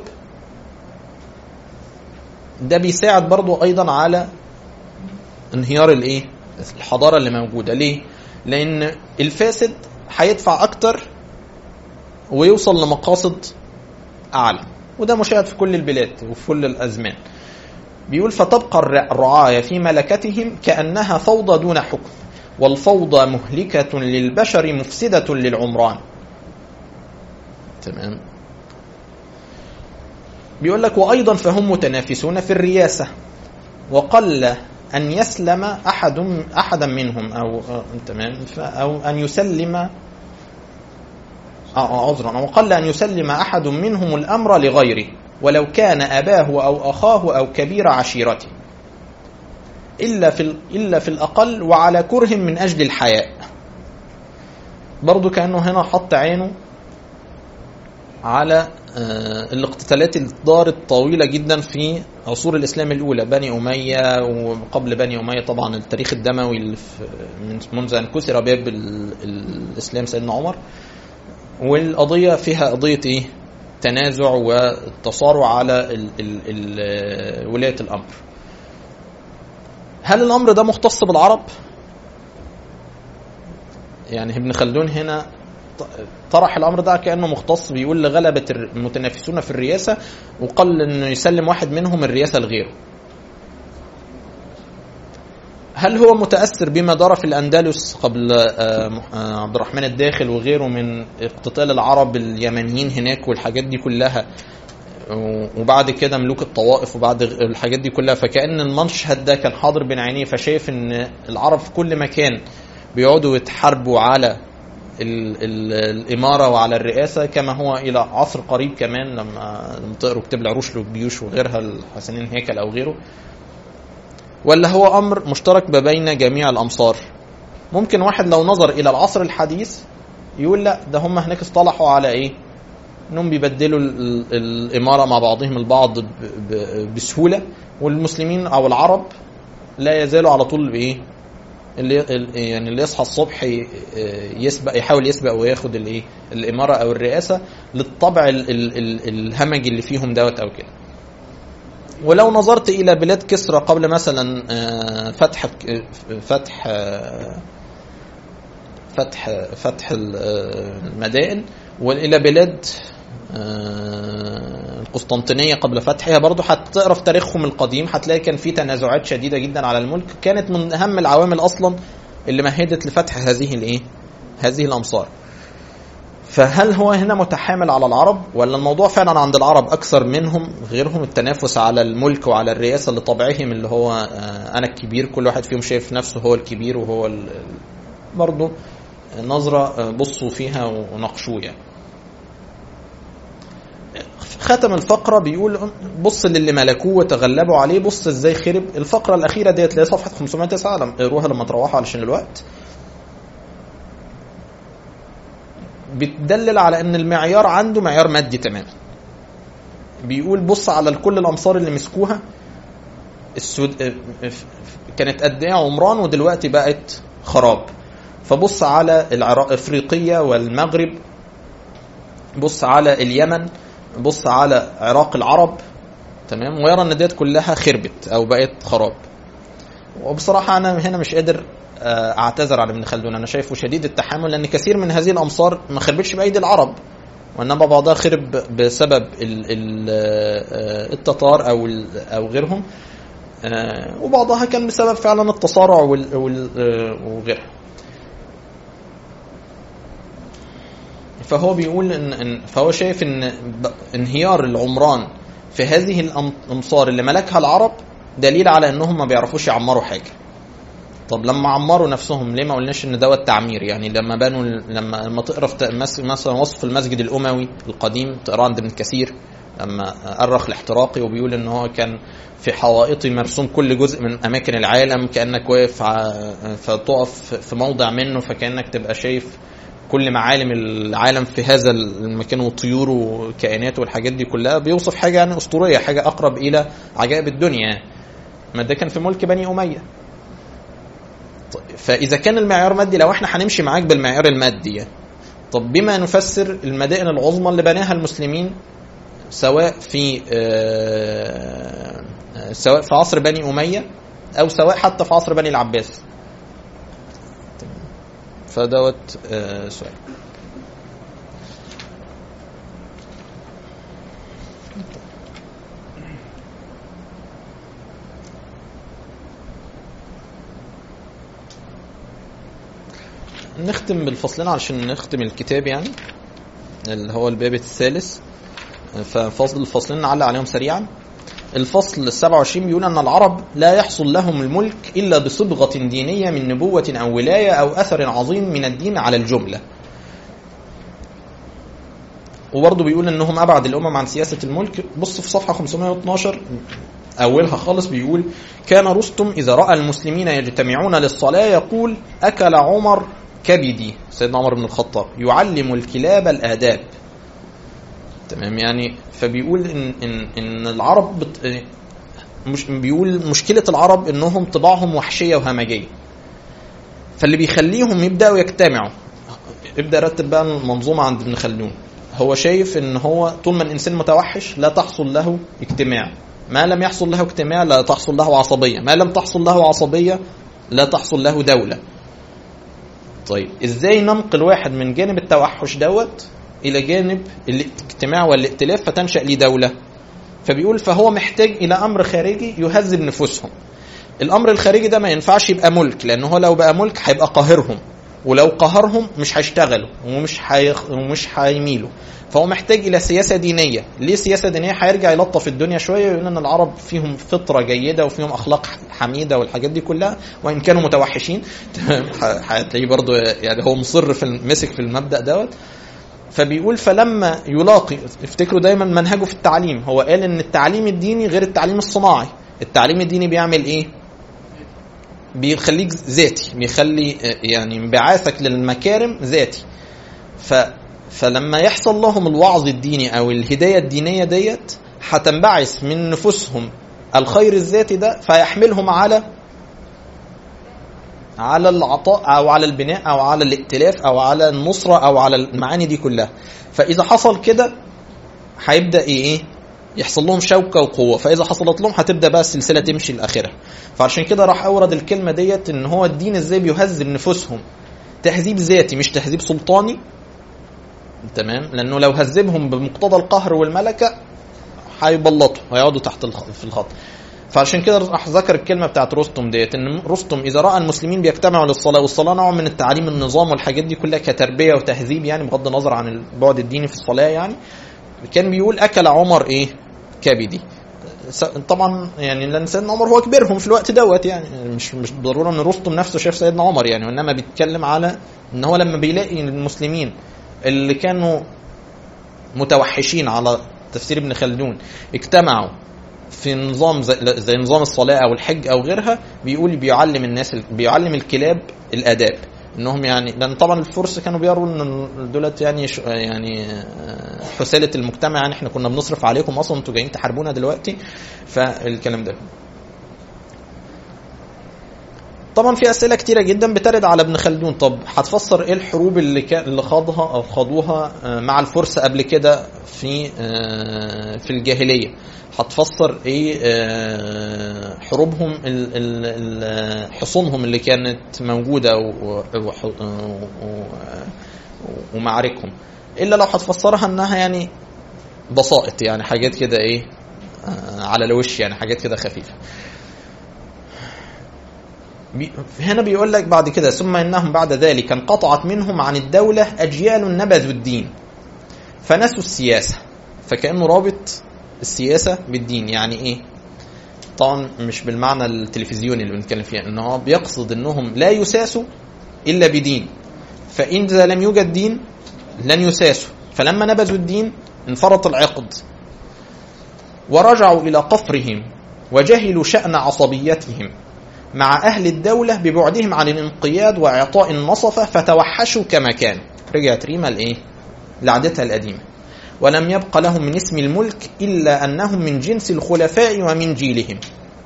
ده بيساعد برضه ايضا على انهيار الايه الحضاره اللي موجوده ليه لان الفاسد هيدفع اكتر ويوصل لمقاصد اعلى وده مشاهد في كل البلاد وفي كل الازمان بيقول فتبقى الرعاية في ملكتهم كأنها فوضى دون حكم والفوضى مهلكة للبشر مفسدة للعمران تمام بيقول لك وأيضا فهم متنافسون في الرياسة وقل ان يسلم احد احدا منهم او آه، تمام ف- او ان يسلم اه آه، عذرا او قل ان يسلم احد منهم الامر لغيره ولو كان اباه او اخاه او كبير عشيرته الا في ال- الا في الاقل وعلى كره من اجل الحياء برضو كانه هنا حط عينه على آه، الاقتتالات اللي دارت طويلة جدا في عصور الإسلام الأولى بني أمية وقبل بني أمية طبعا التاريخ الدموي اللي في- من منذ أن كسر باب ال- الإسلام سيدنا عمر والقضية فيها قضية إيه؟ تنازع والتصارع على ال ال ال ولاية الأمر هل الأمر ده مختص بالعرب؟ يعني ابن خلدون هنا ط- طرح الامر ده كانه مختص بيقول لغلبه المتنافسون في الرئاسه وقل انه يسلم واحد منهم الرئاسه لغيره. هل هو متاثر بما دار في الاندلس قبل آه، مح- آه، عبد الرحمن الداخل وغيره من اقتتال العرب اليمنيين هناك والحاجات دي كلها و- وبعد كده ملوك الطوائف وبعد غ- الحاجات دي كلها فكأن المشهد ده كان حاضر بين عينيه فشايف ان العرب في كل مكان بيقعدوا يتحاربوا على ال ال الإمارة وعلى الرئاسة كما هو إلى عصر قريب كمان لما لما تقروا كتاب العروش للجيوش وغيرها الحسنين هيكل أو غيره ولا هو أمر مشترك ما بين جميع الأمصار ممكن واحد لو نظر إلى العصر الحديث يقول لا ده هم هناك اصطلحوا على إيه انهم بيبدلوا ال- ال- الاماره مع بعضهم البعض ب- ب- بسهوله والمسلمين او العرب لا يزالوا على طول بايه اللي ال- يعني اللي يصحى الصبح ي- يسبق يحاول يسبق وياخد الايه الاماره او الرئاسه للطبع ال ال ال الهمجي اللي فيهم دوت او كده ولو نظرت الى بلاد كسرى قبل مثلا آه، فتح فتح آه، فتح فتح ال- آه، المدائن والى بلاد آه، القسطنطينيه قبل فتحها برضه هتقرا في تاريخهم القديم هتلاقي كان في تنازعات شديده جدا على الملك كانت من اهم العوامل اصلا اللي مهدت لفتح هذه الايه هذه الامصار فهل هو هنا متحامل على العرب ولا الموضوع فعلا عند العرب اكثر منهم غيرهم التنافس على الملك وعلى الرئاسه لطبعهم اللي هو آه، انا الكبير كل واحد فيهم شايف نفسه هو الكبير وهو ال- برضه نظره آه، بصوا فيها وناقشوه يعني ختم الفقرة بيقول بص للي ملكوه وتغلبوا عليه بص ازاي خرب الفقرة الأخيرة ديت اللي هي صفحة 509 لما اقروها لما تروحوا علشان الوقت بتدلل على ان المعيار عنده معيار مادي تماما بيقول بص على كل الامصار اللي مسكوها السود كانت قد ايه عمران ودلوقتي بقت خراب فبص على العراق افريقيه والمغرب بص على اليمن بص على عراق العرب تمام ويرى ان ديت كلها خربت او بقت خراب وبصراحه انا هنا مش قادر آه، اعتذر على ابن خلدون انا شايفه شديد التحامل لان كثير من هذه الامصار ما خربتش بايدي العرب وانما بعضها خرب بسبب ال- ال- آه، التتار او ال- او غيرهم آه، وبعضها كان بسبب فعلا التصارع وال- وال- آه، وغيرها فهو بيقول ان إن- فهو شايف ان ب- انهيار العمران في هذه الأم- الامصار اللي ملكها العرب دليل على انهم ما بيعرفوش يعمروا حاجه طب لما عمروا نفسهم ليه ما قلناش ان دوت تعمير يعني لما بنوا لما لما تقرا في ت- مس- مثلا وصف المسجد الاموي القديم تقراه عند ابن كثير لما أرخ الاحتراقي وبيقول ان هو كان في حوائطي مرسوم كل جزء من اماكن العالم كانك واقف ع- فتقف في موضع منه فكانك تبقى شايف كل معالم العالم في هذا المكان وطيوره وكائناته والحاجات دي كلها بيوصف حاجه يعني اسطوريه حاجه اقرب الى عجائب الدنيا يعني. ما ده كان في ملك بني اميه طيب، فاذا كان المعيار مادي لو احنا هنمشي معاك بالمعيار المادي يعني. طب بما نفسر المدائن العظمى اللي بناها المسلمين سواء في آه، آه، سواء في عصر بني اميه او سواء حتى في عصر بني العباس تمام. فدوت آه، سؤال نختم بالفصلين علشان نختم الكتاب يعني اللي هو الباب الثالث ففصل الفصلين نعلق عليهم سريعا الفصل ال 27 بيقول ان العرب لا يحصل لهم الملك الا بصبغه دينيه من نبوه او ولايه او اثر عظيم من الدين على الجمله. وبرضه بيقول انهم ابعد الامم عن سياسه الملك بص في صفحه 512 اولها خالص بيقول كان رستم اذا راى المسلمين يجتمعون للصلاه يقول اكل عمر كبدي سيدنا عمر بن الخطاب يعلم الكلاب الاداب تمام يعني فبيقول ان ان ان العرب بت... مش بيقول مشكله العرب انهم طباعهم وحشيه وهمجيه فاللي بيخليهم يبداوا يجتمعوا ابدا رتب بقى المنظومه عند ابن خلدون هو شايف ان هو طول ما الانسان متوحش لا تحصل له اجتماع ما لم يحصل له اجتماع لا تحصل له عصبيه ما لم تحصل له عصبيه لا تحصل له دوله طيب ازاي ننقل واحد من جانب التوحش دوت الى جانب الاجتماع والائتلاف فتنشا ليه دوله فبيقول فهو محتاج الى امر خارجي يهذب نفوسهم الامر الخارجي ده ما ينفعش يبقى ملك لان هو لو بقى ملك هيبقى قاهرهم ولو قهرهم مش هيشتغلوا ومش هيخ... ومش هيميلوا فهو محتاج الى سياسه دينيه ليه سياسه دينيه هيرجع يلطف الدنيا شويه ويقول ان العرب فيهم فطره جيده وفيهم اخلاق حميده والحاجات دي كلها وان كانوا متوحشين تمام هتلاقيه برضه يعني هو مصر في مسك في المبدا دوت فبيقول فلما يلاقي افتكروا دايما منهجه في التعليم هو قال ان التعليم الديني غير التعليم الصناعي التعليم الديني بيعمل ايه بيخليك ذاتي بيخلي يعني انبعاثك للمكارم ذاتي ف فلما يحصل لهم الوعظ الديني او الهدايه الدينيه ديت هتنبعث من نفوسهم الخير الذاتي ده فيحملهم على على العطاء او على البناء او على الائتلاف او على النصره او على المعاني دي كلها فاذا حصل كده هيبدا ايه يحصل لهم شوكه وقوه فاذا حصلت لهم هتبدا بقى السلسله تمشي لاخرها فعشان كده راح اورد الكلمه ديت ان هو الدين ازاي بيهذب نفوسهم تهذيب ذاتي مش تهذيب سلطاني تمام لانه لو هذبهم بمقتضى القهر والملكه هيبلطوا هيقعدوا تحت في الخط فعشان كده راح ذكر الكلمه بتاعت رستم ديت ان رستم اذا راى المسلمين بيجتمعوا للصلاه والصلاه نوع من التعليم النظام والحاجات دي كلها كتربيه وتهذيب يعني بغض النظر عن البعد الديني في الصلاه يعني كان بيقول اكل عمر ايه كبدي طبعا يعني لان سيدنا عمر هو كبيرهم في الوقت دوت يعني مش مش بالضروره ان رستم نفسه شاف سيدنا عمر يعني وانما بيتكلم على ان هو لما بيلاقي المسلمين اللي كانوا متوحشين على تفسير ابن خلدون اجتمعوا في نظام زي, زي نظام الصلاه او الحج او غيرها بيقول بيعلم الناس بيعلم الكلاب الاداب انهم يعني لان طبعا الفرس كانوا بيروا ان دولت يعني يعني حساله المجتمع يعني احنا كنا بنصرف عليكم اصلا انتوا جايين تحاربونا دلوقتي فالكلام ده طبعا في اسئله كتيره جدا بترد على ابن خلدون طب هتفسر ايه الحروب اللي كان اللي خاضها او خاضوها مع الفرس قبل كده في في الجاهليه هتفسر ايه حروبهم حصونهم اللي كانت موجوده ومعاركهم الا لو هتفسرها انها يعني بسائط يعني حاجات كده ايه على الوش يعني حاجات كده خفيفه هنا بيقول لك بعد كده ثم انهم بعد ذلك انقطعت منهم عن الدوله اجيال نبذوا الدين فنسوا السياسه فكانه رابط السياسه بالدين يعني ايه طبعا مش بالمعنى التلفزيوني اللي بنتكلم فيه ان هو بيقصد انهم لا يساسوا الا بدين فان اذا لم يوجد دين لن يساسوا فلما نبذوا الدين انفرط العقد ورجعوا الى قفرهم وجهلوا شان عصبيتهم مع اهل الدوله ببعدهم عن الانقياد واعطاء النصفه فتوحشوا كما كانوا رجعت ريما لايه لعادتها القديمه ولم يبق لهم من اسم الملك إلا أنهم من جنس الخلفاء ومن جيلهم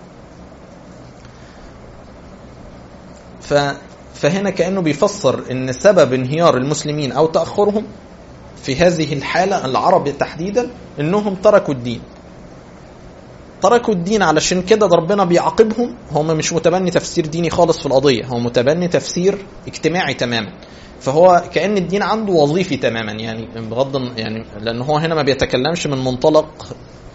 ف فهنا كأنه بيفسر أن سبب انهيار المسلمين أو تأخرهم في هذه الحالة العرب تحديدا أنهم تركوا الدين تركوا الدين علشان كده ربنا بيعاقبهم هم مش متبني تفسير ديني خالص في القضية هو متبني تفسير اجتماعي تماما فهو كأن الدين عنده وظيفي تماما يعني بغض يعني لأن هو هنا ما بيتكلمش من منطلق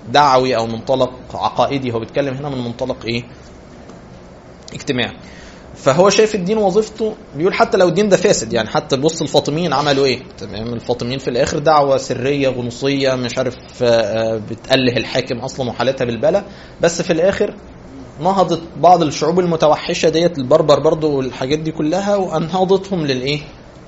دعوي أو منطلق عقائدي هو بيتكلم هنا من منطلق إيه؟ اجتماعي فهو شايف الدين وظيفته بيقول حتى لو الدين ده فاسد يعني حتى بص الفاطميين عملوا ايه تمام الفاطميين في الاخر دعوه سريه غنوصيه مش عارف آه، آه، بتأله الحاكم اصلا وحالتها بالبلا بس في الاخر نهضت بعض الشعوب المتوحشه ديت البربر برضو والحاجات دي كلها وانهضتهم للايه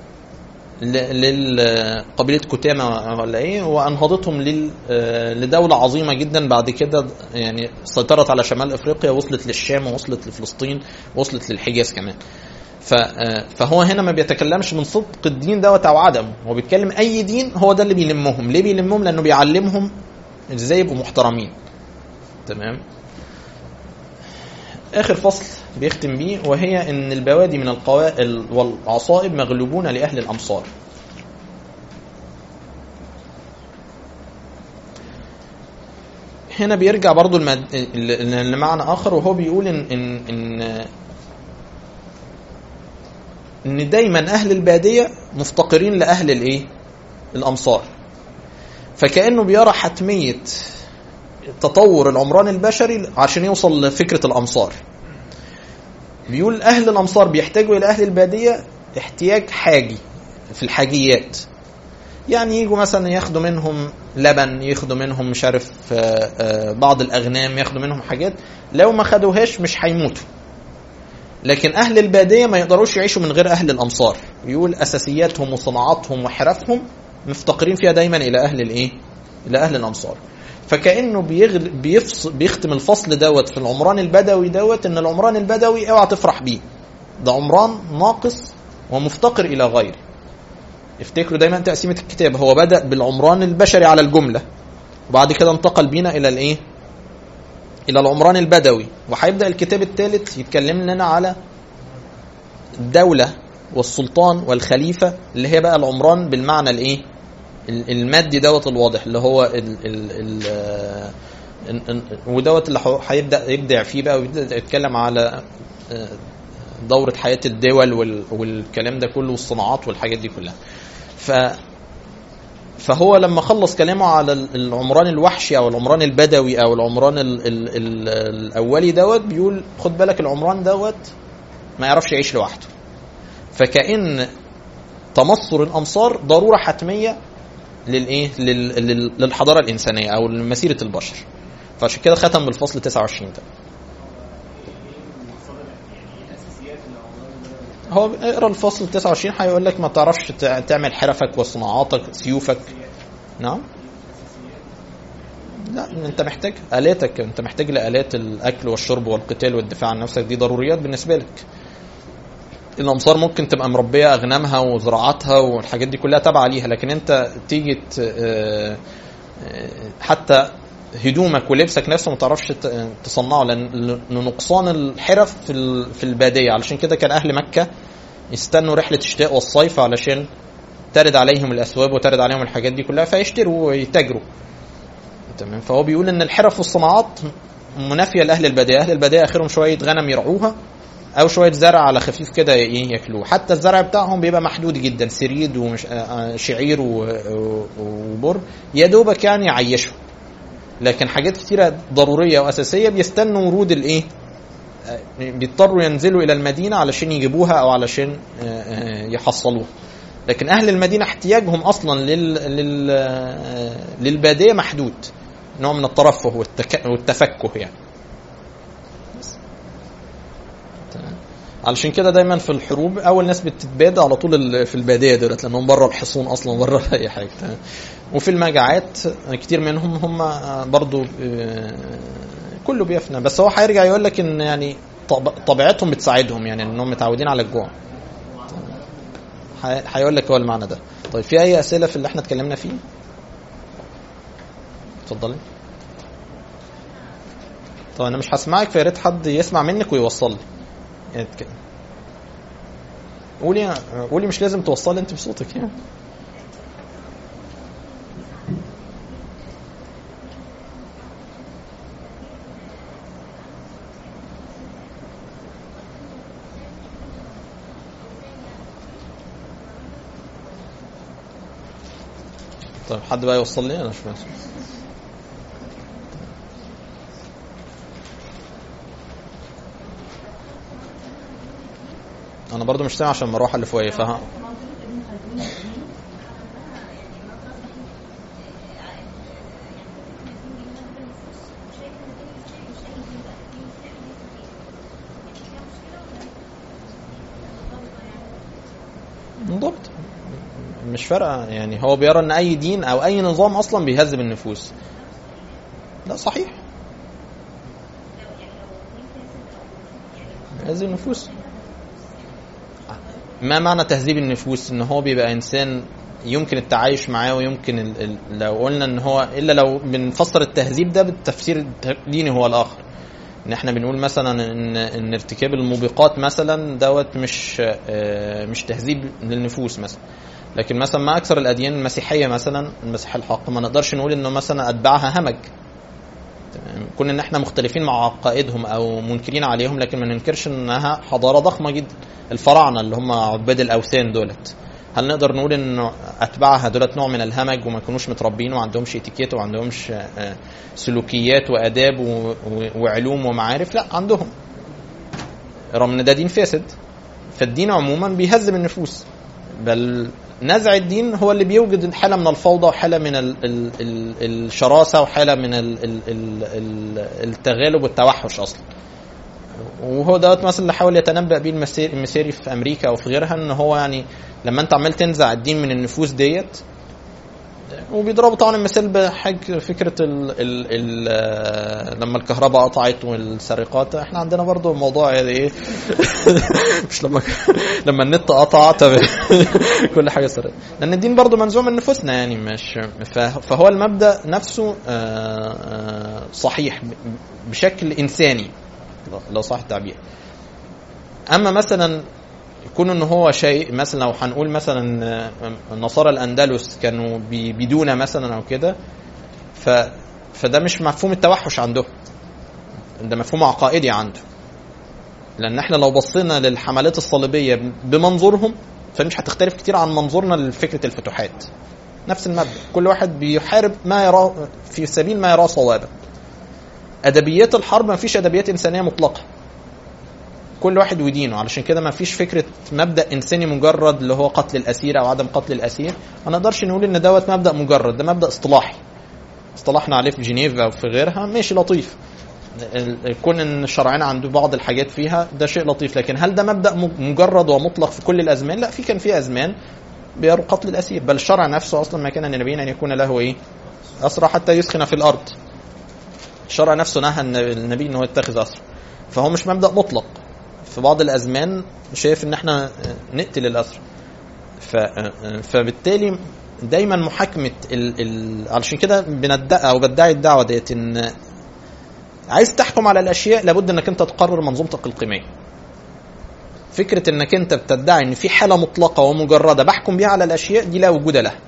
لقبيله كتامه ولا ايه وانهضتهم لل- آه، لدوله عظيمه جدا بعد كده يعني سيطرت على شمال افريقيا وصلت للشام ووصلت لفلسطين ووصلت للحجاز كمان ف- آه، فهو هنا ما بيتكلمش من صدق الدين دوت او عدمه هو بيتكلم اي دين هو ده اللي بيلمهم ليه بيلمهم لانه بيعلمهم ازاي يبقوا محترمين تمام اخر فصل بيختم بيه وهي ان البوادي من القوائل والعصائب مغلوبون لاهل الامصار هنا بيرجع برضو المد... ل- لمعنى اخر وهو بيقول ان ان ان ان دايما اهل الباديه مفتقرين لاهل الايه الامصار فكانه بيرى حتميه تطور العمران البشري عشان يوصل لفكره الامصار بيقول اهل الامصار بيحتاجوا الى اهل الباديه احتياج حاجي في الحاجيات يعني يجوا مثلا ياخدوا منهم لبن ياخدوا منهم مش عارف آه، آه، بعض الاغنام ياخدوا منهم حاجات لو ما خدوهاش مش هيموتوا لكن اهل الباديه ما يقدروش يعيشوا من غير اهل الامصار يقول اساسياتهم وصناعاتهم وحرفهم مفتقرين فيها دايما الى اهل الايه الى اهل الامصار فكانه بيغل... بيفص... بيختم الفصل دوت في العمران البدوي دوت ان العمران البدوي اوعى تفرح بيه ده عمران ناقص ومفتقر الى غيره افتكروا دايما تقسيمه الكتاب هو بدا بالعمران البشري على الجمله وبعد كده انتقل بينا الى الايه الى العمران البدوي وهيبدا الكتاب الثالث يتكلم لنا على الدوله والسلطان والخليفه اللي هي بقى العمران بالمعنى الايه ال- المادي دوت الواضح اللي هو ال ال ال آه، ال- ال- ودوت اللي هو- هيبدا يبدع فيه بقى ويبدا يتكلم على آه، دوره حياه الدول وال- والكلام ده كله والصناعات والحاجات دي كلها ف فهو لما خلص كلامه على ال- العمران الوحشي او العمران البدوي او العمران ال ال ال الاولي دوت بيقول خد بالك العمران دوت ما يعرفش يعيش لوحده فكأن تمصر الامصار ضروره حتميه للايه لل- لل- للحضاره الانسانيه او لمسيره البشر فعشان كده ختم بالفصل 29 ده هو اقرا الفصل 29 هيقول لك ما تعرفش تع- تعمل حرفك وصناعاتك سيوفك نعم لا انت محتاج الاتك انت محتاج لالات الاكل والشرب والقتال والدفاع عن نفسك دي ضروريات بالنسبه لك الامصار ممكن تبقى مربيه اغنامها وزراعاتها والحاجات دي كلها تابعه ليها لكن انت تيجي ت- آه، آه، حتى هدومك ولبسك نفسه ما تعرفش ت- تصنعه لان لنقصان الحرف في ال- في الباديه علشان كده كان اهل مكه يستنوا رحله الشتاء والصيف علشان ترد عليهم الاسباب وترد عليهم الحاجات دي كلها فيشتروا ويتاجروا تمام فهو بيقول ان الحرف والصناعات منافيه لاهل الباديه اهل الباديه اخرهم شويه غنم يرعوها او شويه زرع على خفيف كده ايه ياكلوه حتى الزرع بتاعهم بيبقى محدود جدا سريد ومش آه، آه، شعير و- و- وبر يا دوبك يعني يعيشوا لكن حاجات كتيره ضروريه واساسيه بيستنوا ورود الايه آه، بيضطروا ينزلوا الى المدينه علشان يجيبوها او علشان آه، آه، يحصلوها لكن اهل المدينه احتياجهم اصلا لل... لل... آه، للباديه محدود نوع من الترفه والتك... والتفكه يعني بس. تمام. علشان كده دايما في الحروب اول ناس بتتبادى على طول ال- في الباديه دولت لانهم بره الحصون اصلا بره اي حاجه تمام. وفي المجاعات كتير منهم هم برضو آه، كله بيفنى بس هو هيرجع يقول لك ان يعني طب- طبيعتهم بتساعدهم يعني انهم متعودين على الجوع هي- هيقول لك هو المعنى ده طيب في اي اسئله في اللي احنا اتكلمنا فيه اتفضلي طب انا مش هسمعك فيا ريت حد يسمع منك ويوصل لي يعني تك- قولي قولي مش لازم توصلي انت بصوتك يعني طيب حد بقى يوصل لي انا مش فاهم انا برضو مش سامع عشان المروحه اللي فوقيه فها منضبط مش فارقه يعني هو بيرى ان اي دين او اي نظام اصلا بيهذب النفوس لا صحيح بيهذب النفوس ما معنى تهذيب النفوس ان هو بيبقى انسان يمكن التعايش معاه ويمكن ال ال لو قلنا ان هو الا لو بنفسر التهذيب ده بالتفسير الديني هو الاخر ان احنا بنقول مثلا ان ان ارتكاب الموبقات مثلا دوت مش آه، مش تهذيب للنفوس مثلا لكن مثلا ما اكثر الاديان المسيحيه مثلا المسيحيه الحق ما نقدرش نقول انه مثلا اتباعها همج تمام؟ كون ان احنا مختلفين مع عقائدهم او منكرين عليهم لكن ما ننكرش انها حضاره ضخمه جدا الفراعنه اللي هم عباد الاوثان دولت هل نقدر نقول ان اتباعها دولت نوع من الهمج وما يكونوش متربين وما عندهمش اتيكيت وما عندهمش آه، سلوكيات واداب و- و- وعلوم ومعارف لا عندهم رغم ان ده دين فاسد فالدين عموما بيهذب النفوس بل نزع الدين هو اللي بيوجد حاله من الفوضى وحاله من ال ال ال الشراسه وحاله من ال ال ال ال التغالب والتوحش اصلا وهو دوت مثلا اللي حاول يتنبأ بيه المسيري المسيري في امريكا او في غيرها ان هو يعني لما انت عمال تنزع الدين من النفوس ديت وبيضربوا طبعا المثال بحاجه فكره ال ال ال لما الكهرباء قطعت والسرقات احنا عندنا برضو الموضوع يعني ايه مش لما لما النت قطع طب كل حاجه سرقت لان الدين برضو منزوع من نفوسنا يعني مش ف- فهو المبدا نفسه آه، آه، صحيح بشكل انساني لو صح التعبير اما مثلا يكون ان هو شيء مثلا لو هنقول مثلا آه، نصارى الاندلس كانوا بي- بدون مثلا او كده ف فده مش مفهوم التوحش عندهم ده مفهوم عقائدي عنده لان احنا لو بصينا للحملات الصليبيه بمنظورهم فمش هتختلف كتير عن منظورنا لفكره الفتوحات نفس المبدا كل واحد بيحارب ما يراه في سبيل ما يراه صوابا ادبيات الحرب ما فيش ادبيات انسانيه مطلقه كل واحد ودينه علشان كده ما فيش فكره مبدا انساني مجرد اللي هو قتل الاسير او عدم قتل الاسير ما نقدرش نقول ان دوت مبدا مجرد ده مبدا اصطلاحي اصطلحنا عليه في جنيف او في غيرها ماشي لطيف ال- كون ان شرعنا عنده بعض الحاجات فيها ده شيء لطيف لكن هل ده مبدا م- مجرد ومطلق في كل الازمان لا في كان في ازمان بيروا قتل الاسير بل الشرع نفسه اصلا ما كان لنبي ان يكون له ايه اسرى حتى يسخن في الارض الشرع نفسه نهى الن- النبي ان هو يتخذ اسرى فهو مش مبدا مطلق في بعض الازمان شايف ان احنا نقتل الاسرى ف... فبالتالي دايما محاكمه ال... ال... علشان كده بندعي او بدعي الدعوه ديت ان عايز تحكم على الاشياء لابد انك انت تقرر منظومتك القيميه فكره انك انت بتدعي ان في حاله مطلقه ومجرده بحكم بيها على الاشياء دي لا وجود لها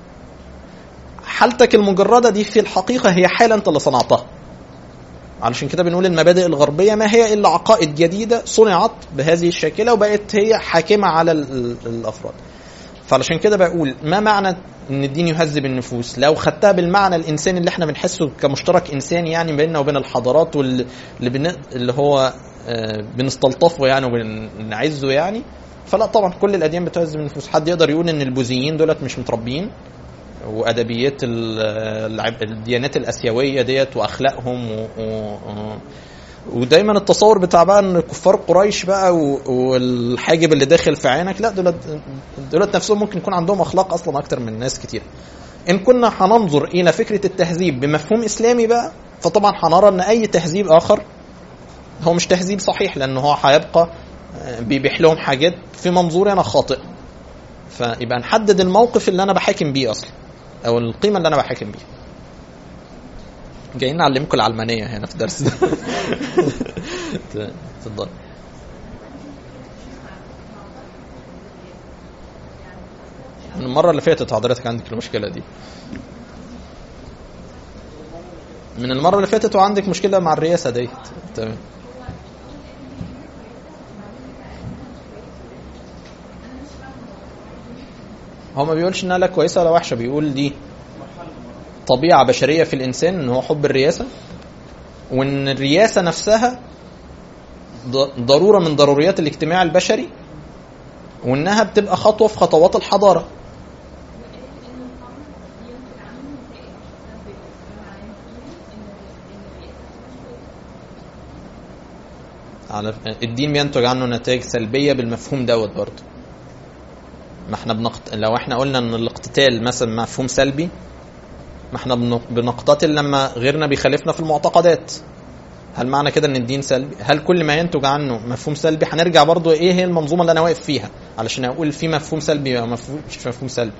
حالتك المجرده دي في الحقيقه هي حاله انت اللي صنعتها علشان كده بنقول المبادئ الغربيه ما هي الا عقائد جديده صنعت بهذه الشاكله وبقت هي حاكمه على ال- ال- الافراد فعلشان كده بقول ما معنى ان الدين يهذب النفوس لو خدتها بالمعنى الانساني اللي احنا بنحسه كمشترك انساني يعني بيننا وبين الحضارات واللي اللي, بن... اللي هو آه، بنستلطفه يعني وبنعزه يعني فلا طبعا كل الاديان بتهذب النفوس حد يقدر يقول ان البوذيين دولت مش متربيين وادبيات ال- العب- الديانات الاسيويه ديت واخلاقهم و... و... ودايما التصور بتاع بقى ان كفار قريش بقى و- والحاجب اللي داخل في عينك لا دولت دولت نفسهم ممكن يكون عندهم اخلاق اصلا اكتر من ناس كتير ان كنا هننظر الى فكره التهذيب بمفهوم اسلامي بقى فطبعا هنرى ان اي تهذيب اخر هو مش تهذيب صحيح لان هو هيبقى آه، بيبيح لهم حاجات في منظوري انا خاطئه فيبقى نحدد الموقف اللي انا بحاكم بيه اصلا او القيمه اللي انا بحاكم بيها جايين نعلمكم العلمانيه هنا في الدرس ده تمام، اتفضل من المره اللي فاتت حضرتك عندك المشكله دي من المره اللي فاتت وعندك مشكله مع الرئاسه ديت تمام هو ما بيقولش انها لا كويسه ولا وحشه بيقول دي طبيعه بشريه في الانسان ان هو حب الرياسه وان الرياسه نفسها ض- ضروره من ضروريات الاجتماع البشري وانها بتبقى خطوه في خطوات الحضاره وقال ان القمر ينتج عنه نتائج سلبيه بمعنى ان ان الرئاسه مش على الدين بينتج عنه نتائج سلبيه بالمفهوم دوت برضه ما احنا بنقت... لو احنا قلنا ان الاقتتال مثلا مفهوم سلبي ما احنا بن- بنقتتل لما غيرنا بيخالفنا في المعتقدات هل معنى كده ان الدين سلبي هل كل ما ينتج عنه مفهوم سلبي هنرجع برضو ايه هي المنظومه اللي انا واقف فيها علشان اقول في مفهوم سلبي او مفهوم مش مفهوم سلبي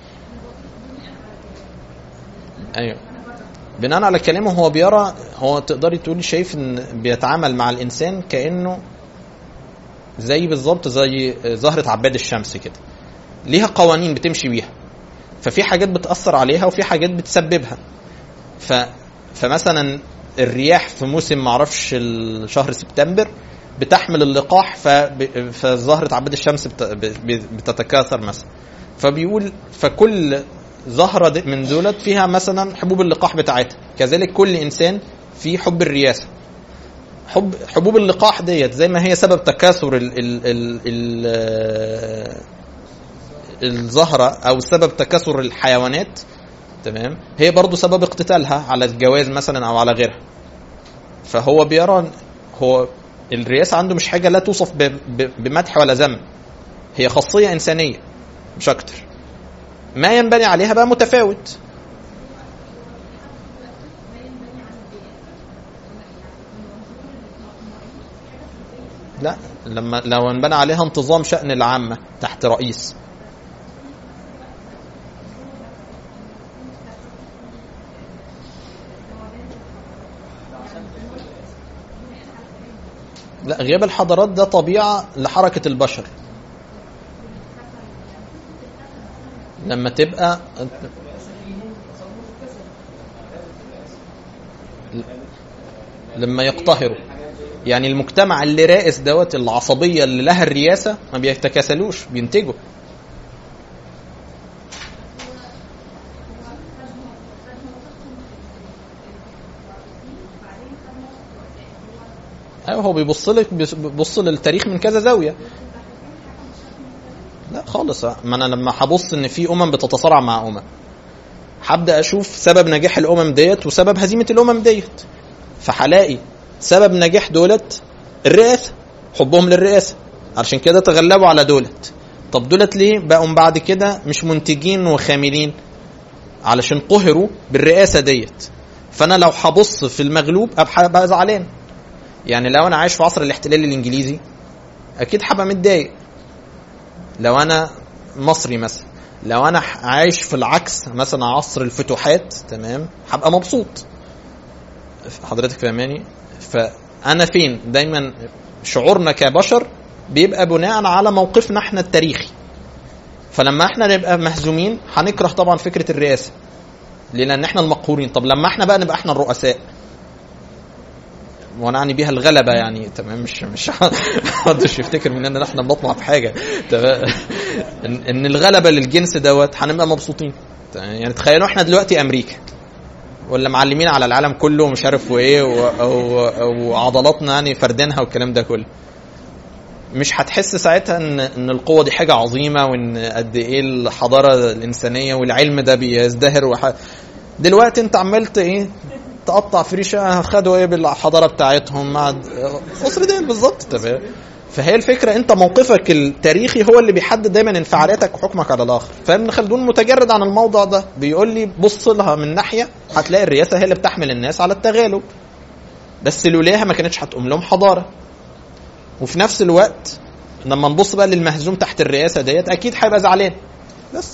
ايوه بناء على كلامه هو بيرى هو تقدري تقولي شايف ان بيتعامل مع الانسان كانه زي بالظبط زي زهره عباد الشمس كده ليها قوانين بتمشي بيها ففي حاجات بتاثر عليها وفي حاجات بتسببها ف فمثلا الرياح في موسم معرفش ال- شهر سبتمبر بتحمل اللقاح فب- فزهرة عباد الشمس بت- ب- بتتكاثر مثلا فبيقول فكل زهرة د- من دولت فيها مثلا حبوب اللقاح بتاعتها كذلك كل إنسان في حب الرياسة حب حبوب اللقاح ديت زي ما هي سبب تكاثر ال ال ال ال الزهرة أو سبب تكاثر الحيوانات تمام هي برضو سبب اقتتالها على الجواز مثلا او على غيرها فهو بيرى هو الرئاسة عنده مش حاجة لا توصف ب- ب- بمدح ولا ذم هي خاصية إنسانية مش أكتر ما ينبني عليها بقى متفاوت لا لما لو انبنى عليها انتظام شأن العامة تحت رئيس لا غياب الحضارات ده طبيعة لحركة البشر لما تبقى لما يقتهروا يعني المجتمع اللي رائس دوت العصبية اللي لها الرياسة ما بيتكاسلوش بينتجوا ايوه هو بيبص لك بيبص للتاريخ من كذا زاويه لا خالص ما انا لما هبص ان في امم بتتصارع مع امم هبدا اشوف سبب نجاح الامم ديت وسبب هزيمه الامم ديت فهلاقي سبب نجاح دولت الرئاسه حبهم للرئاسه علشان كده تغلبوا على دولت طب دولت ليه بقوا بعد كده مش منتجين وخاملين علشان قهروا بالرئاسه ديت فانا لو هبص في المغلوب ابقى بقى زعلان يعني لو انا عايش في عصر الاحتلال الانجليزي اكيد هبقى متضايق لو انا مصري مثلا لو انا عايش في العكس مثلا عصر الفتوحات تمام هبقى مبسوط حضرتك فاهماني فانا فين دايما شعورنا كبشر بيبقى بناء على موقفنا احنا التاريخي فلما احنا نبقى مهزومين هنكره طبعا فكره الرئاسه ليه لان احنا المقهورين طب لما احنا بقى نبقى احنا الرؤساء وانا اعني بيها الغلبه يعني تمام مش مش محدش يفتكر مننا ان احنا بنطمع في حاجه تمام ان, ان الغلبه للجنس دوت هنبقى مبسوطين تمام؟ يعني تخيلوا احنا دلوقتي امريكا ولا معلمين على العالم كله ومش عارف وايه و- و- وعضلاتنا يعني فردينها والكلام ده كله مش هتحس ساعتها ان ان القوه دي حاجه عظيمه وان قد ايه الحضاره الانسانيه والعلم ده بيزدهر وح... دلوقتي انت عملت ايه تقطع في ريشه خدوا ايه بالحضاره بتاعتهم مع مصر دي بالظبط تمام فهي الفكره انت موقفك التاريخي هو اللي بيحدد دايما انفعالاتك وحكمك على الاخر فابن خلدون متجرد عن الموضوع ده بيقول لي بص لها من ناحيه هتلاقي الرئاسه هي اللي بتحمل الناس على التغالب بس لولاها ما كانتش هتقوم لهم حضاره وفي نفس الوقت لما نبص بقى للمهزوم تحت الرئاسه ديت اكيد هيبقى زعلان بس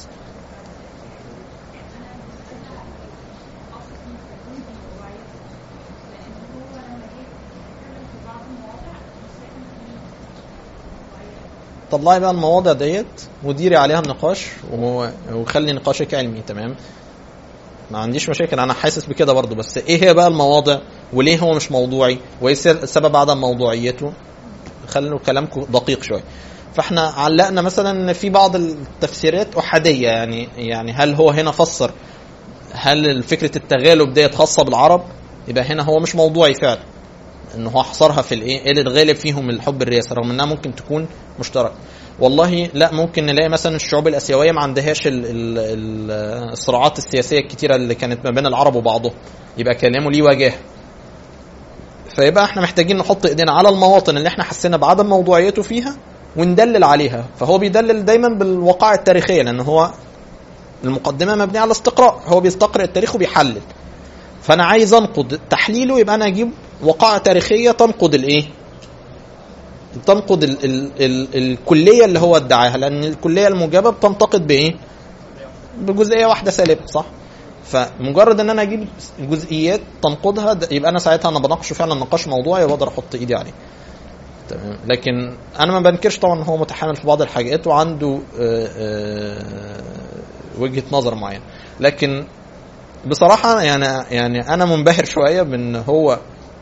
طلعي بقى المواضع ديت وديري عليها النقاش و- وخلي نقاشك علمي تمام ما عنديش مشاكل انا حاسس بكده برضو بس ايه هي بقى المواضع وليه هو مش موضوعي وايه سر- سبب عدم موضوعيته خلوا كلامكم دقيق شويه فاحنا علقنا مثلا ان في بعض التفسيرات احاديه يعني يعني هل هو هنا فسر هل فكره التغالب ديت خاصه بالعرب يبقى هنا هو مش موضوعي فعلا ان هو حصرها في الايه ايه اللي الغالب فيهم الحب الرئاسه رغم انها ممكن تكون مشتركه والله لا ممكن نلاقي مثلا الشعوب الاسيويه ما عندهاش ال- ال- ال- الصراعات السياسيه الكتيره اللي كانت ما بين العرب وبعضهم يبقى كلامه ليه وجاهه فيبقى احنا محتاجين نحط ايدينا على المواطن اللي احنا حسينا بعدم موضوعيته فيها وندلل عليها فهو بيدلل دايما بالوقائع التاريخيه لان هو المقدمه مبنيه على استقراء هو بيستقرئ التاريخ وبيحلل فانا عايز انقد تحليله يبقى انا اجيب وقائع تاريخيه تنقد الايه تنقد ال ال ال الكليه اللي هو ادعاها لان الكليه الموجبه بتنتقد بايه بجزئيه واحده سالبه صح فمجرد ان انا اجيب جزئيات تنقضها ده- يبقى انا ساعتها انا بناقشه فعلا نقاش موضوعي واقدر احط ايدي عليه تمام لكن انا ما بنكرش طبعا ان هو متحامل في بعض الحاجات وعنده آه، آه، وجهه نظر معينه لكن بصراحه يعني يعني انا منبهر شويه بان هو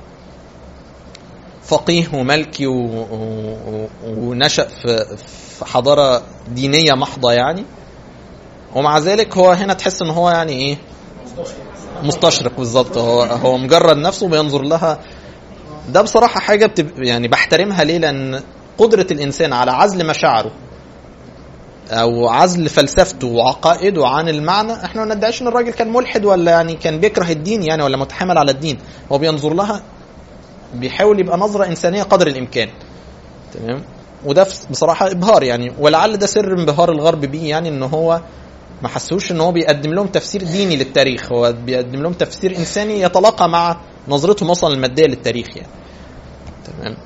فقيه وملكي و... و... ونشأ في في حضاره دينيه محضه يعني ومع ذلك هو هنا تحس ان هو يعني ايه مستشرق بالظبط هو هو مجرد نفسه بينظر لها ده بصراحه حاجه بتب... يعني بحترمها ليه لان قدره الانسان على عزل مشاعره او عزل فلسفته وعقائده عن المعنى احنا ما ندعيش ان الراجل كان ملحد ولا يعني كان بيكره الدين يعني ولا متحامل على الدين هو بينظر لها بيحاول يبقى نظره انسانيه قدر الامكان تمام وده في- بصراحه ابهار يعني ولعل ده سر انبهار الغرب بيه يعني ان هو ما حسوش ان هو بيقدم لهم تفسير ديني للتاريخ هو بيقدم لهم تفسير انساني يتلاقى مع نظرتهم اصلا الماديه للتاريخ يعني تمام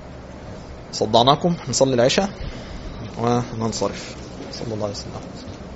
صدعناكم نصلي العشاء وننصرف صلى الله عليه وسلم